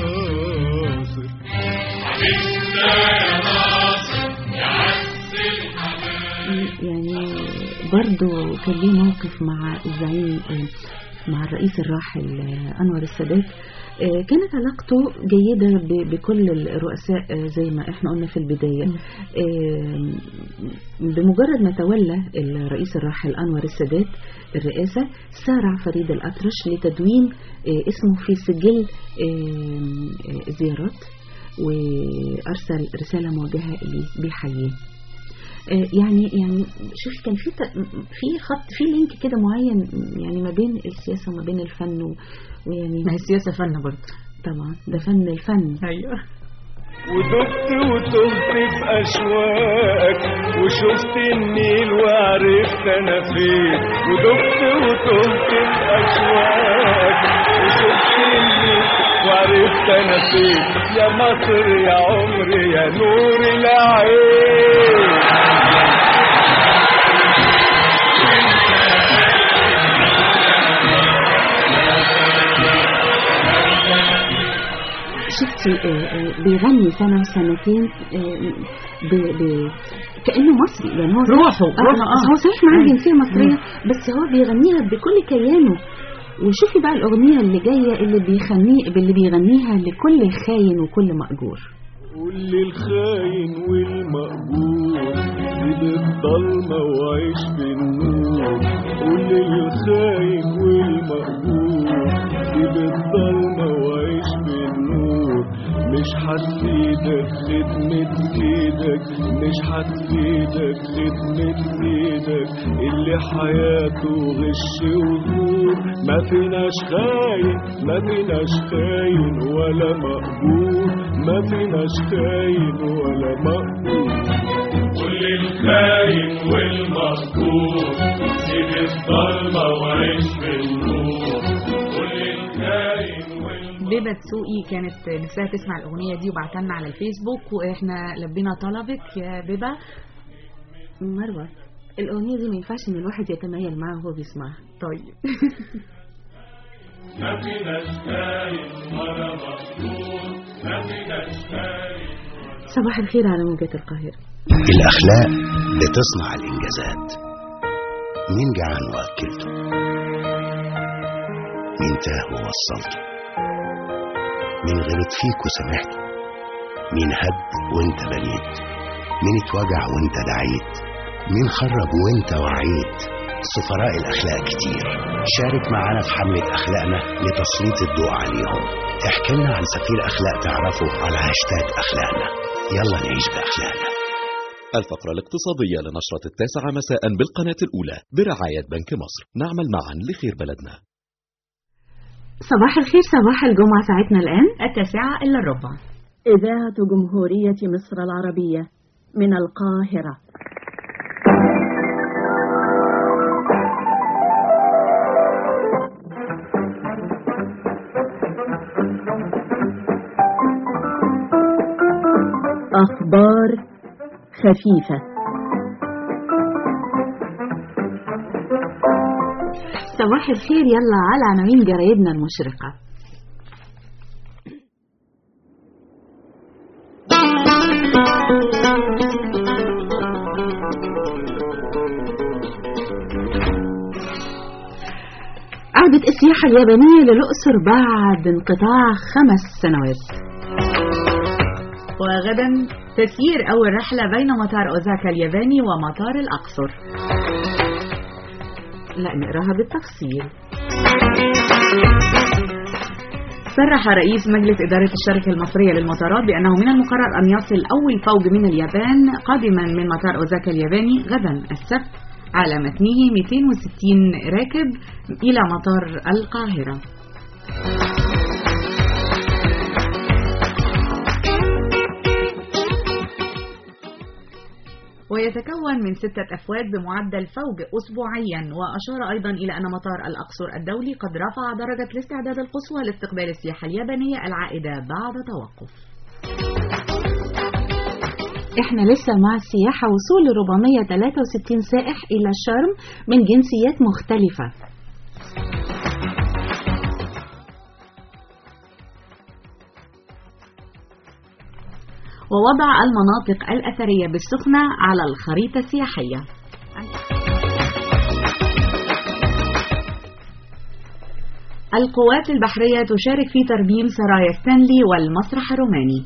ناصر حبيبنا يا ناصر يا عز الحبايب يعني برضو كان ليه موقف مع الزعيم آه، مع الرئيس الراحل آه، أنور السادات آه، كانت علاقته جيدة ب- بكل الرؤساء آه، زي ما احنا قلنا في البداية آه، بمجرد ما تولى الرئيس الراحل أنور السادات الرئاسة سارع فريد الأطرش لتدوين آه، اسمه في سجل آه، آه، زيارات وأرسل رسالة موجهة إليه بيحييه آه، يعني يعني شوفي كان في ت- في خط في لينك كده معين يعني ما بين السياسه وما بين الفن و- ويعني ما هي السياسه فن برضه طبعا ده فن الفن ايوه ودبت وتهت في أشواقك وشفت النيل وعرفت أنا فين ودبت وتهت في أشواقك وشفت النيل وعرفت أنا فين يا مصر يا عمري يا نور العين شفتي آه، آه، بيغني سنه وسنتين آه، ب ب كانه مصري يعني هو روحه- آه، روحه، آه. هو صحيح معاه أيوة. جنسيه مصريه بس هو بيغنيها بكل كيانه وشوفي بقى الاغنيه اللي جايه اللي بيغنيه اللي بيغنيها لكل خاين وكل مأجور قول للخاين والمقبول سيب الضلمة وعيش في النور قول للخاين والمقبول سيب الضلمة وعيش في النور مش هتفيدك خدمة ايدك مش هتفيدك خدمة ايدك اللي حياته غش وزور ما فيناش خاين ما فيناش خاين ولا مقبول ما فيناش خاين ولا مقبول كل الخاين والمقبول سيب الضلمة وعيش في النور كل الخاين بيبة دسوقي كانت نفسها تسمع الأغنية دي وبعتلنا على الفيسبوك وإحنا لبينا طلبك يا بيبة مروه الاغنيه دي ما ينفعش ان الواحد يتميل معاها وهو بيسمعها طيب ما فيناش خاين ولا مقبول ما فيناش خاين صباح الخير على موجة القاهرة الأخلاق بتصنع الإنجازات مين جعان وأكلته مين تاه ووصلته مين غلط فيك وسامحته مين هد وانت بنيت مين اتوجع وانت دعيت مين خرب وانت وعيت سفراء الأخلاق كتير شارك معنا في حملة أخلاقنا لتسليط الضوء عليهم احكي لنا عن سفير أخلاق تعرفه على هاشتاج أخلاقنا يلا نعيش بأخلاقنا الفقرة الاقتصادية لنشرة التاسعة مساء بالقناة الأولى برعاية بنك مصر نعمل معا لخير بلدنا صباح الخير صباح الجمعة ساعتنا الآن التاسعة إلا الربع إذاعة جمهورية مصر العربية من القاهرة أخبار خفيفة صباح الخير يلا على عناوين جرايدنا المشرقة عودة السياحة اليابانية للأقصر بعد انقطاع خمس سنوات وغدا تسيير أول رحلة بين مطار أوزاكا الياباني ومطار الأقصر لا نقراها بالتفصيل صرح رئيس مجلس إدارة الشركة المصرية للمطارات بأنه من المقرر أن يصل أول فوج من اليابان قادما من مطار أوزاكا الياباني غدا السبت على متنه 260 راكب إلى مطار القاهرة ويتكون من ستة أفواج بمعدل فوج أسبوعيا وأشار أيضا إلى أن مطار الأقصر الدولي قد رفع درجة الاستعداد القصوى لاستقبال السياحة اليابانية العائدة بعد توقف احنا لسه مع السياحة وصول 463 سائح إلى الشرم من جنسيات مختلفة ووضع المناطق الأثرية بالسخنة على الخريطة السياحية القوات البحرية تشارك في ترميم سرايا ستانلي والمسرح الروماني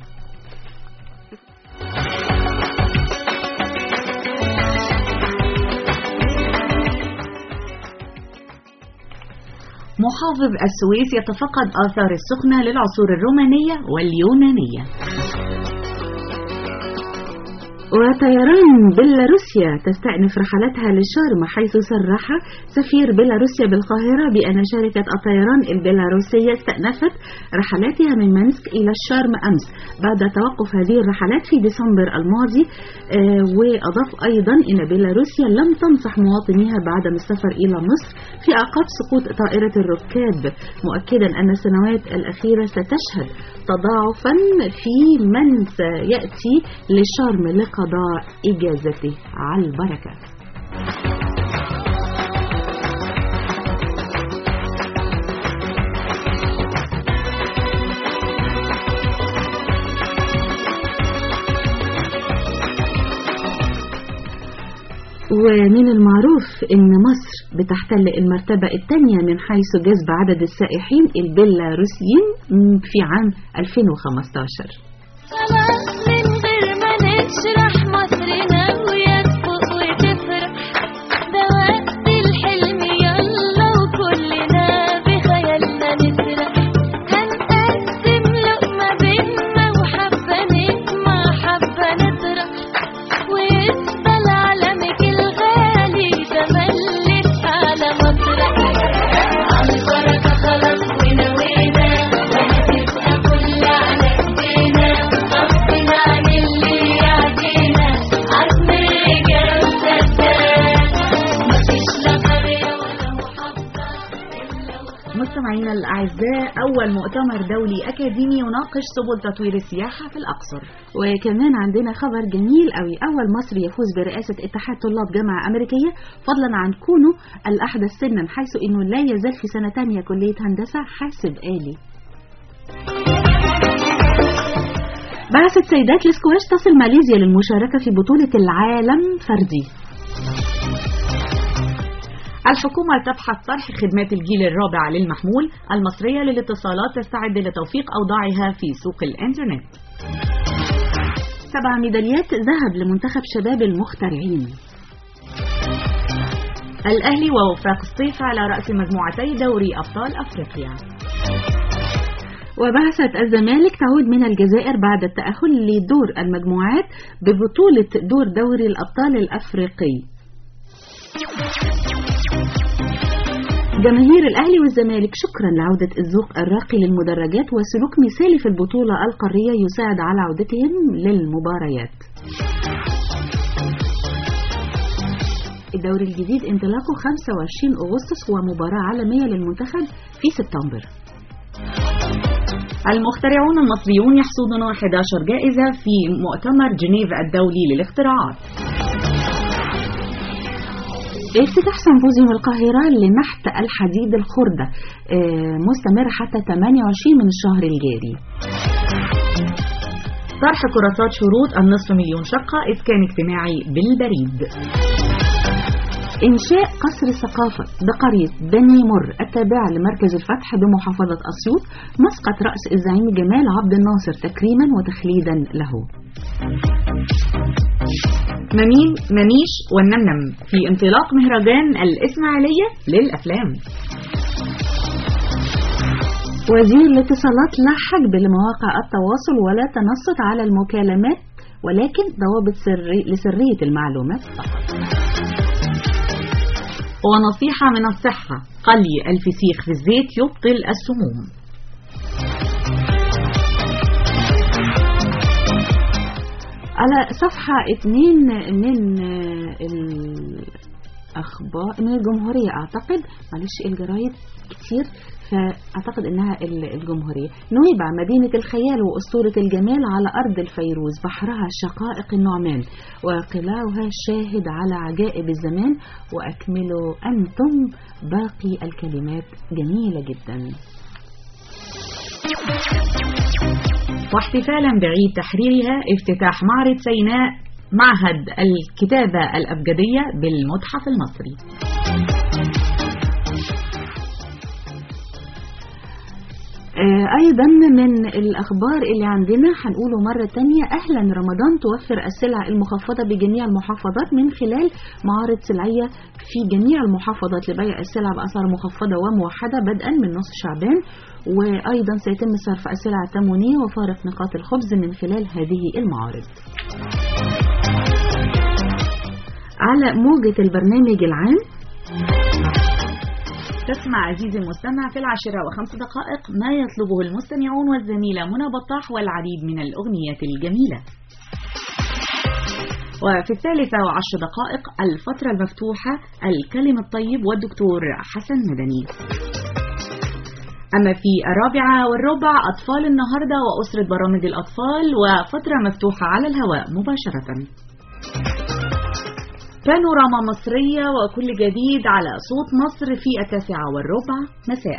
محافظ السويس يتفقد آثار السخنة للعصور الرومانية واليونانية وطيران بيلاروسيا تستأنف رحلاتها لشرم حيث صرح سفير بيلاروسيا بالقاهرة بأن شركة الطيران البيلاروسية استأنفت رحلاتها من منسك إلى الشرم أمس بعد توقف هذه الرحلات في ديسمبر الماضي آه وأضاف أيضا أن بيلاروسيا لم تنصح مواطنيها بعدم السفر إلى مصر في أعقاب سقوط طائرة الركاب مؤكدا أن السنوات الأخيرة ستشهد تضاعفا في من سيأتي لشرم لقضاء إجازته على البركة ومن المعروف ان مصر بتحتل المرتبة الثانية من حيث جذب عدد السائحين البيلاروسيين في عام 2015 خلاص من غير ما نشرح مصر ناوية تفوق وتفرح ده وقت الحلم يلا وكلنا بخيالنا نسرح هنقسم لقمة بينا وحبة نسمع حبة نطرح ويفضل علمك الغالي ده ملك على مطرح على البركة خلاص ونوينا وهتبقى كل على ايدينا غصب عن اللي يعدينا عزم الرجال سداد مفيش لا قرية ولا مستمعينا الأعزاء أول مؤتمر دولي أكاديمي يناقش سبل تطوير السياحة في الأقصر وكمان عندنا خبر جميل قوي أول مصري يفوز برئاسة اتحاد طلاب جامعة أمريكية فضلا عن كونه الأحدث سنا حيث أنه لا يزال في سنة تانية كلية هندسة حاسب آلي بعثة سيدات الاسكواش تصل ماليزيا للمشاركة في بطولة العالم فردي الحكومة تبحث طرح خدمات الجيل الرابع للمحمول المصرية للاتصالات تستعد لتوفيق أوضاعها في سوق الإنترنت سبع ميداليات ذهب لمنتخب شباب المخترعين الأهلي ووفاق الصيف على رأس مجموعتي دوري أبطال أفريقيا وبعثة الزمالك تعود من الجزائر بعد التأهل لدور المجموعات ببطولة دور دوري الأبطال الأفريقي جماهير الأهلي والزمالك شكرا لعودة الذوق الراقي للمدرجات وسلوك مثالي في البطولة القارية يساعد على عودتهم للمباريات الدوري الجديد انطلاقه 25 أغسطس ومباراة عالمية للمنتخب في سبتمبر المخترعون المصريون يحصدون 11 جائزة في مؤتمر جنيف الدولي للاختراعات افتتاح سمبوزيوم القاهرة لنحت الحديد الخردة آه، مستمر حتى 28 من الشهر الجاري طرح كراسات شروط النصف مليون شقة إسكان اجتماعي بالبريد إنشاء قصر الثقافة بقرية بني مر التابعة لمركز الفتح بمحافظة أسيوط مسقط رأس الزعيم جمال عبد الناصر تكريما وتخليدا له ممين مميش والنمنم في انطلاق مهرجان الإسماعيلية للأفلام وزير الاتصالات لا حجب لمواقع التواصل ولا تنصت على المكالمات ولكن ضوابط سري لسرية المعلومات فقط ونصيحة من الصحة قلي الفسيخ في الزيت يبطل السموم على صفحة اتنين من الأخبار من الجمهورية أعتقد معلش الجرايد كتير فأعتقد إنها الجمهورية نويبع مدينة الخيال وأسطورة الجمال على أرض الفيروز بحرها شقائق النعمان وقلاعها شاهد على عجائب الزمان وأكملوا أنتم باقي الكلمات جميلة جدا واحتفالا بعيد تحريرها افتتاح معرض سيناء معهد الكتابة الأبجدية بالمتحف المصري أيضا من الأخبار اللي عندنا هنقوله مرة تانية أهلا رمضان توفر السلع المخفضة بجميع المحافظات من خلال معارض سلعية في جميع المحافظات لبيع السلع بأسعار مخفضة وموحدة بدءا من نصف شعبان وأيضا سيتم صرف السلع التموينية وفارق نقاط الخبز من خلال هذه المعارض على موجة البرنامج العام تسمع عزيزي المستمع في العاشرة وخمس دقائق ما يطلبه المستمعون والزميلة منى بطاح والعديد من الأغنيات الجميلة وفي الثالثة وعشر دقائق الفترة المفتوحة الكلم الطيب والدكتور حسن مدني أما في الرابعة والربع أطفال النهاردة وأسرة برامج الأطفال وفترة مفتوحة على الهواء مباشرة بانوراما مصرية وكل جديد على صوت مصر في التاسعة والربع مساء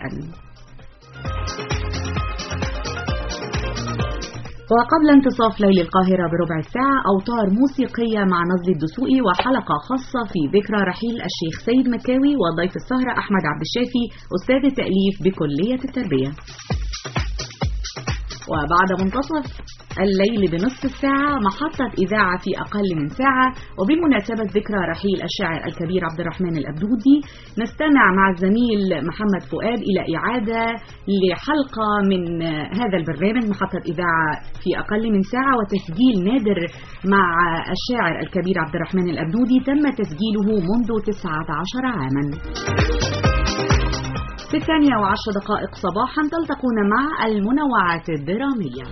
وقبل انتصاف ليل القاهرة بربع ساعة أوتار موسيقية مع نزل الدسوقي وحلقة خاصة في ذكرى رحيل الشيخ سيد مكاوي وضيف السهرة أحمد عبد الشافي أستاذ التأليف بكلية التربية وبعد منتصف الليل بنصف الساعة محطة إذاعة في أقل من ساعة وبمناسبة ذكرى رحيل الشاعر الكبير عبد الرحمن الأبدودي نستمع مع الزميل محمد فؤاد إلى إعادة لحلقة من هذا البرنامج محطة إذاعة في أقل من ساعة وتسجيل نادر مع الشاعر الكبير عبد الرحمن الأبدودي تم تسجيله منذ 19 عاما في الثانية وعشر دقائق صباحا تلتقون مع المنوعات الدرامية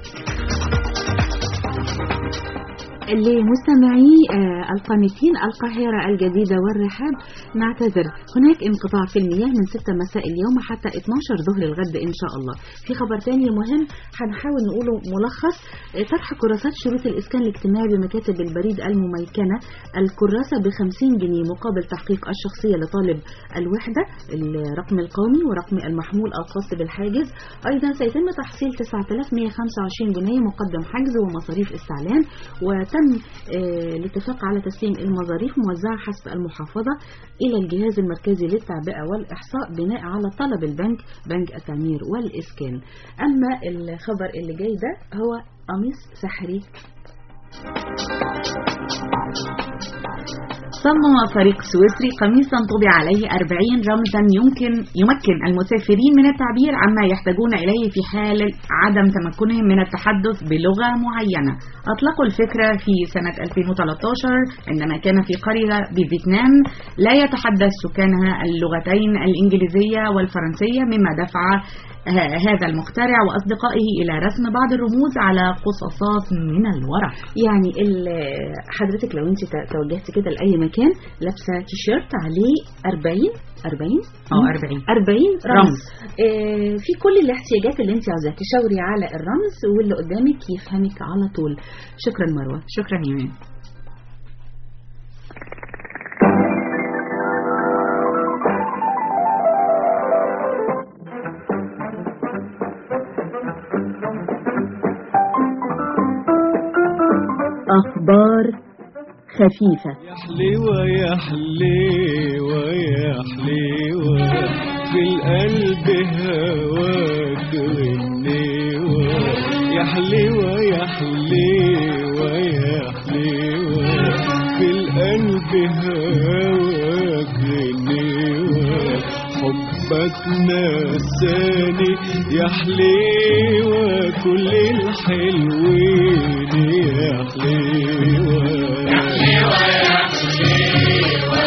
لمستمعي القانتين القاهرة الجديدة والرحاب نعتذر هناك انقطاع في المياه من 6 مساء اليوم حتى 12 ظهر الغد إن شاء الله في خبر تاني مهم هنحاول نقوله ملخص طرح كراسات شروط الإسكان الاجتماعي بمكاتب البريد المميكنة الكراسة ب 50 جنيه مقابل تحقيق الشخصية لطالب الوحدة الرقم القومي ورقم المحمول الخاص بالحاجز أيضا سيتم تحصيل 9125 جنيه مقدم حجز ومصاريف استعلام وتم الاتفاق على تسليم المظاريف موزعة حسب المحافظة إلى الجهاز المركزي للتعبئة والإحصاء بناء على طلب البنك بنك التعمير والإسكان أما الخبر اللي جاي ده هو قميص سحري صمم فريق سويسري قميصا طبع عليه 40 رمزا يمكن يمكن المسافرين من التعبير عما يحتاجون إليه في حال عدم تمكنهم من التحدث بلغة معينة أطلقوا الفكرة في سنة 2013 عندما كان في قرية بفيتنام لا يتحدث سكانها اللغتين الإنجليزية والفرنسية مما دفع ه- هذا المخترع وأصدقائه إلى رسم بعض الرموز على قصاصات من الورق يعني ال- حضرتك لو انت ت- توجهتي كده لاي مكان لابسه تيشيرت عليه 40 40 اه 40 40 رمز, رمز. آه في كل الاحتياجات اللي انت عاوزاها تشاوري على الرمز واللي قدامك يفهمك على طول شكرا مروه شكرا يمين أخبار خفيفة حليوة يا حليوة يا حليوة في القلب هواك غنيوة يا حليوة يا حليوة يا حليوة في القلب هواك غنيوة حبك نساني يا حليوة كل الحلوين يا حليوة يا حليوة يا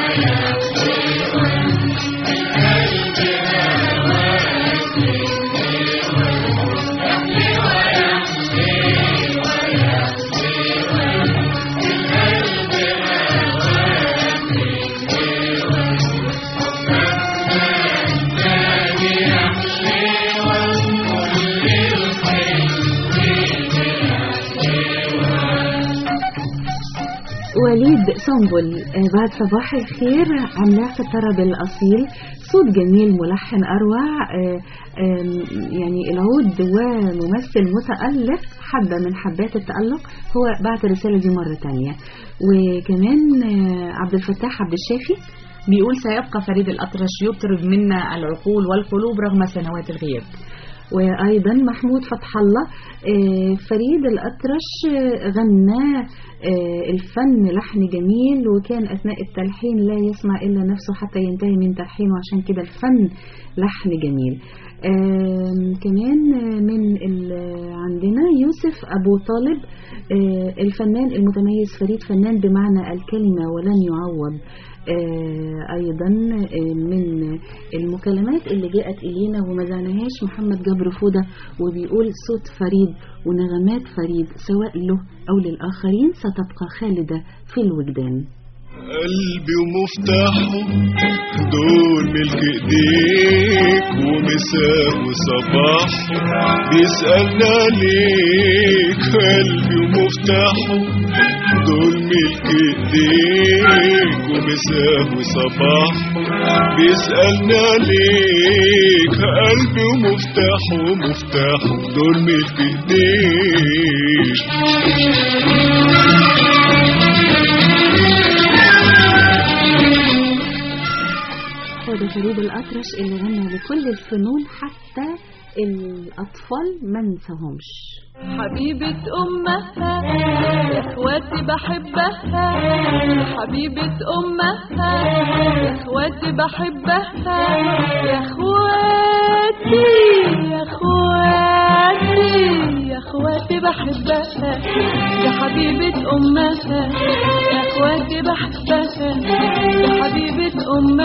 وليد سنبل آه، بعد صباح الخير عملاق الطرب الأصيل صوت جميل ملحن أروع آه، آم، يعني العود وممثل متألق حبة من حبات التألق هو بعت الرسالة دي مرة تانية وكمان آه، عبد الفتاح عبد الشافي بيقول سيبقى فريد الأطرش يطرب منا العقول والقلوب رغم سنوات الغياب وأيضا محمود فتح الله آه، فريد الأطرش آه، غنى آه، الفن لحن جميل وكان أثناء التلحين لا يسمع إلا نفسه حتى ينتهي من تلحينه عشان كده الفن لحن جميل آم، كمان آه، من ال- عندنا يوسف أبو طالب آه، الفنان المتميز فريد فنان بمعنى الكلمة ولن يعوض آه، ايضا آه، من المكالمات اللي جاءت الينا وما زعناهاش محمد جبر فوده وبيقول صوت فريد ونغمات فريد سواء له او للاخرين ستبقى خالده في الوجدان قلبي ومفتاحه دول ملك ايديك ومساء وصباحه بيسألنا عليك قلبي ومفتاحه دول ملك ايديك ومساء وصباحه بيسألنا عليك قلبي ومفتاحه مفتاحه دول ملك ايديك هو ده فريد الأطرش اللي غنى لكل الفنون حتى الأطفال ما ننساهمش حبيبة أمها يا اخواتي بحبها حبيبة أمها يا اخواتي بحبها يا اخواتي يا اخواتي يا اخواتي بحبها يا حبيبة أمها يا اخواتي بحبها يا حبيبة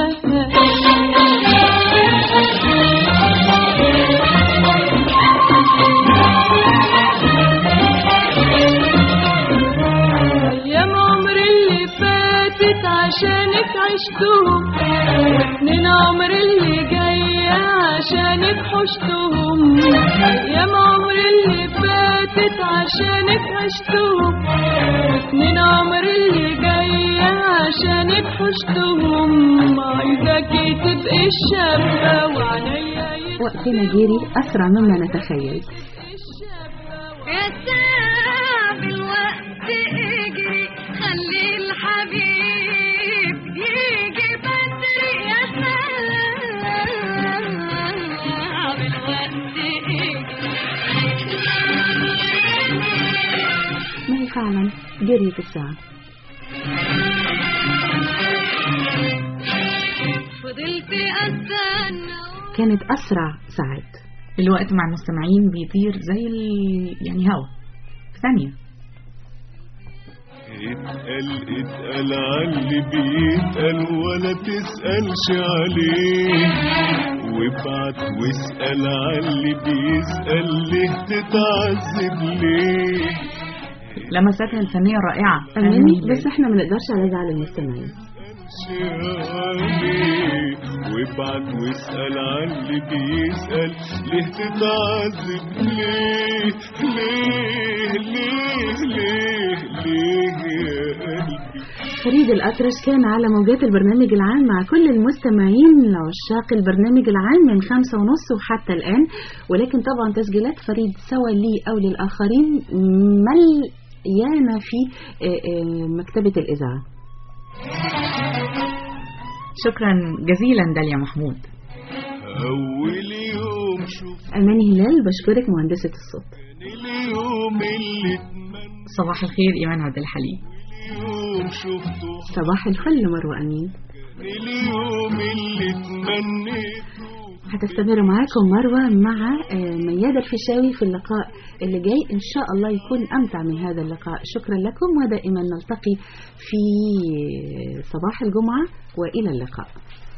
أمها أيام عمري اللي فاتت عشانك عشتهم وسنين عمري اللي جاية عشانك حشتهم أيام عمري اللي فاتت عشانك عشتهم وسنين عمري اللي جاية عشانك حشتهم عايزاكي تبقي الشابة وعليا وقتنا جري أسرع مما نتخيل يا ساب الوقت اجري خلي الحبيب يجي بدري يا ساب الوقت ما هي وفعلا جريت الساعة فضلت استنى كانت أسرع ساعات الوقت مع المستمعين بيطير زي ال... يعني هوا في ثانية اتقل اتقل عاللي بيتقل ولا تسألش عليه وابعت واسأل عاللي بيسأل ليه تتعذب ليه لمساتها الفنية الرائعة أماني بس احنا ما نقدرش على زعل المستمعين عليه وابعت واسأل عاللي بيسأل ليه تتعذب ليه ليه ليه ليه ليه يا قلبي فريد الأطرش كان على موجات البرنامج العام مع كل المستمعين عشاق البرنامج العام من خمسة ونص وحتى الآن ولكن طبعا تسجيلات فريد سواء لي أو للآخرين مليانة في آه، آه، مكتبة الإذاعة شكرا جزيلا داليا محمود أول يوم شوف أماني هلال بشكرك مهندسة الصوت اليوم اللي صباح الخير إيمان عبد الحليم يوم شفته صباح الفل مروة أمين اليوم اللي تمنيت هتستمر معاكم مروة مع آه، ميادة الفيشاوي في اللقاء اللي جاي إن شاء الله يكون أمتع من هذا اللقاء شكرا لكم ودائما نلتقي في صباح الجمعة وإلى اللقاء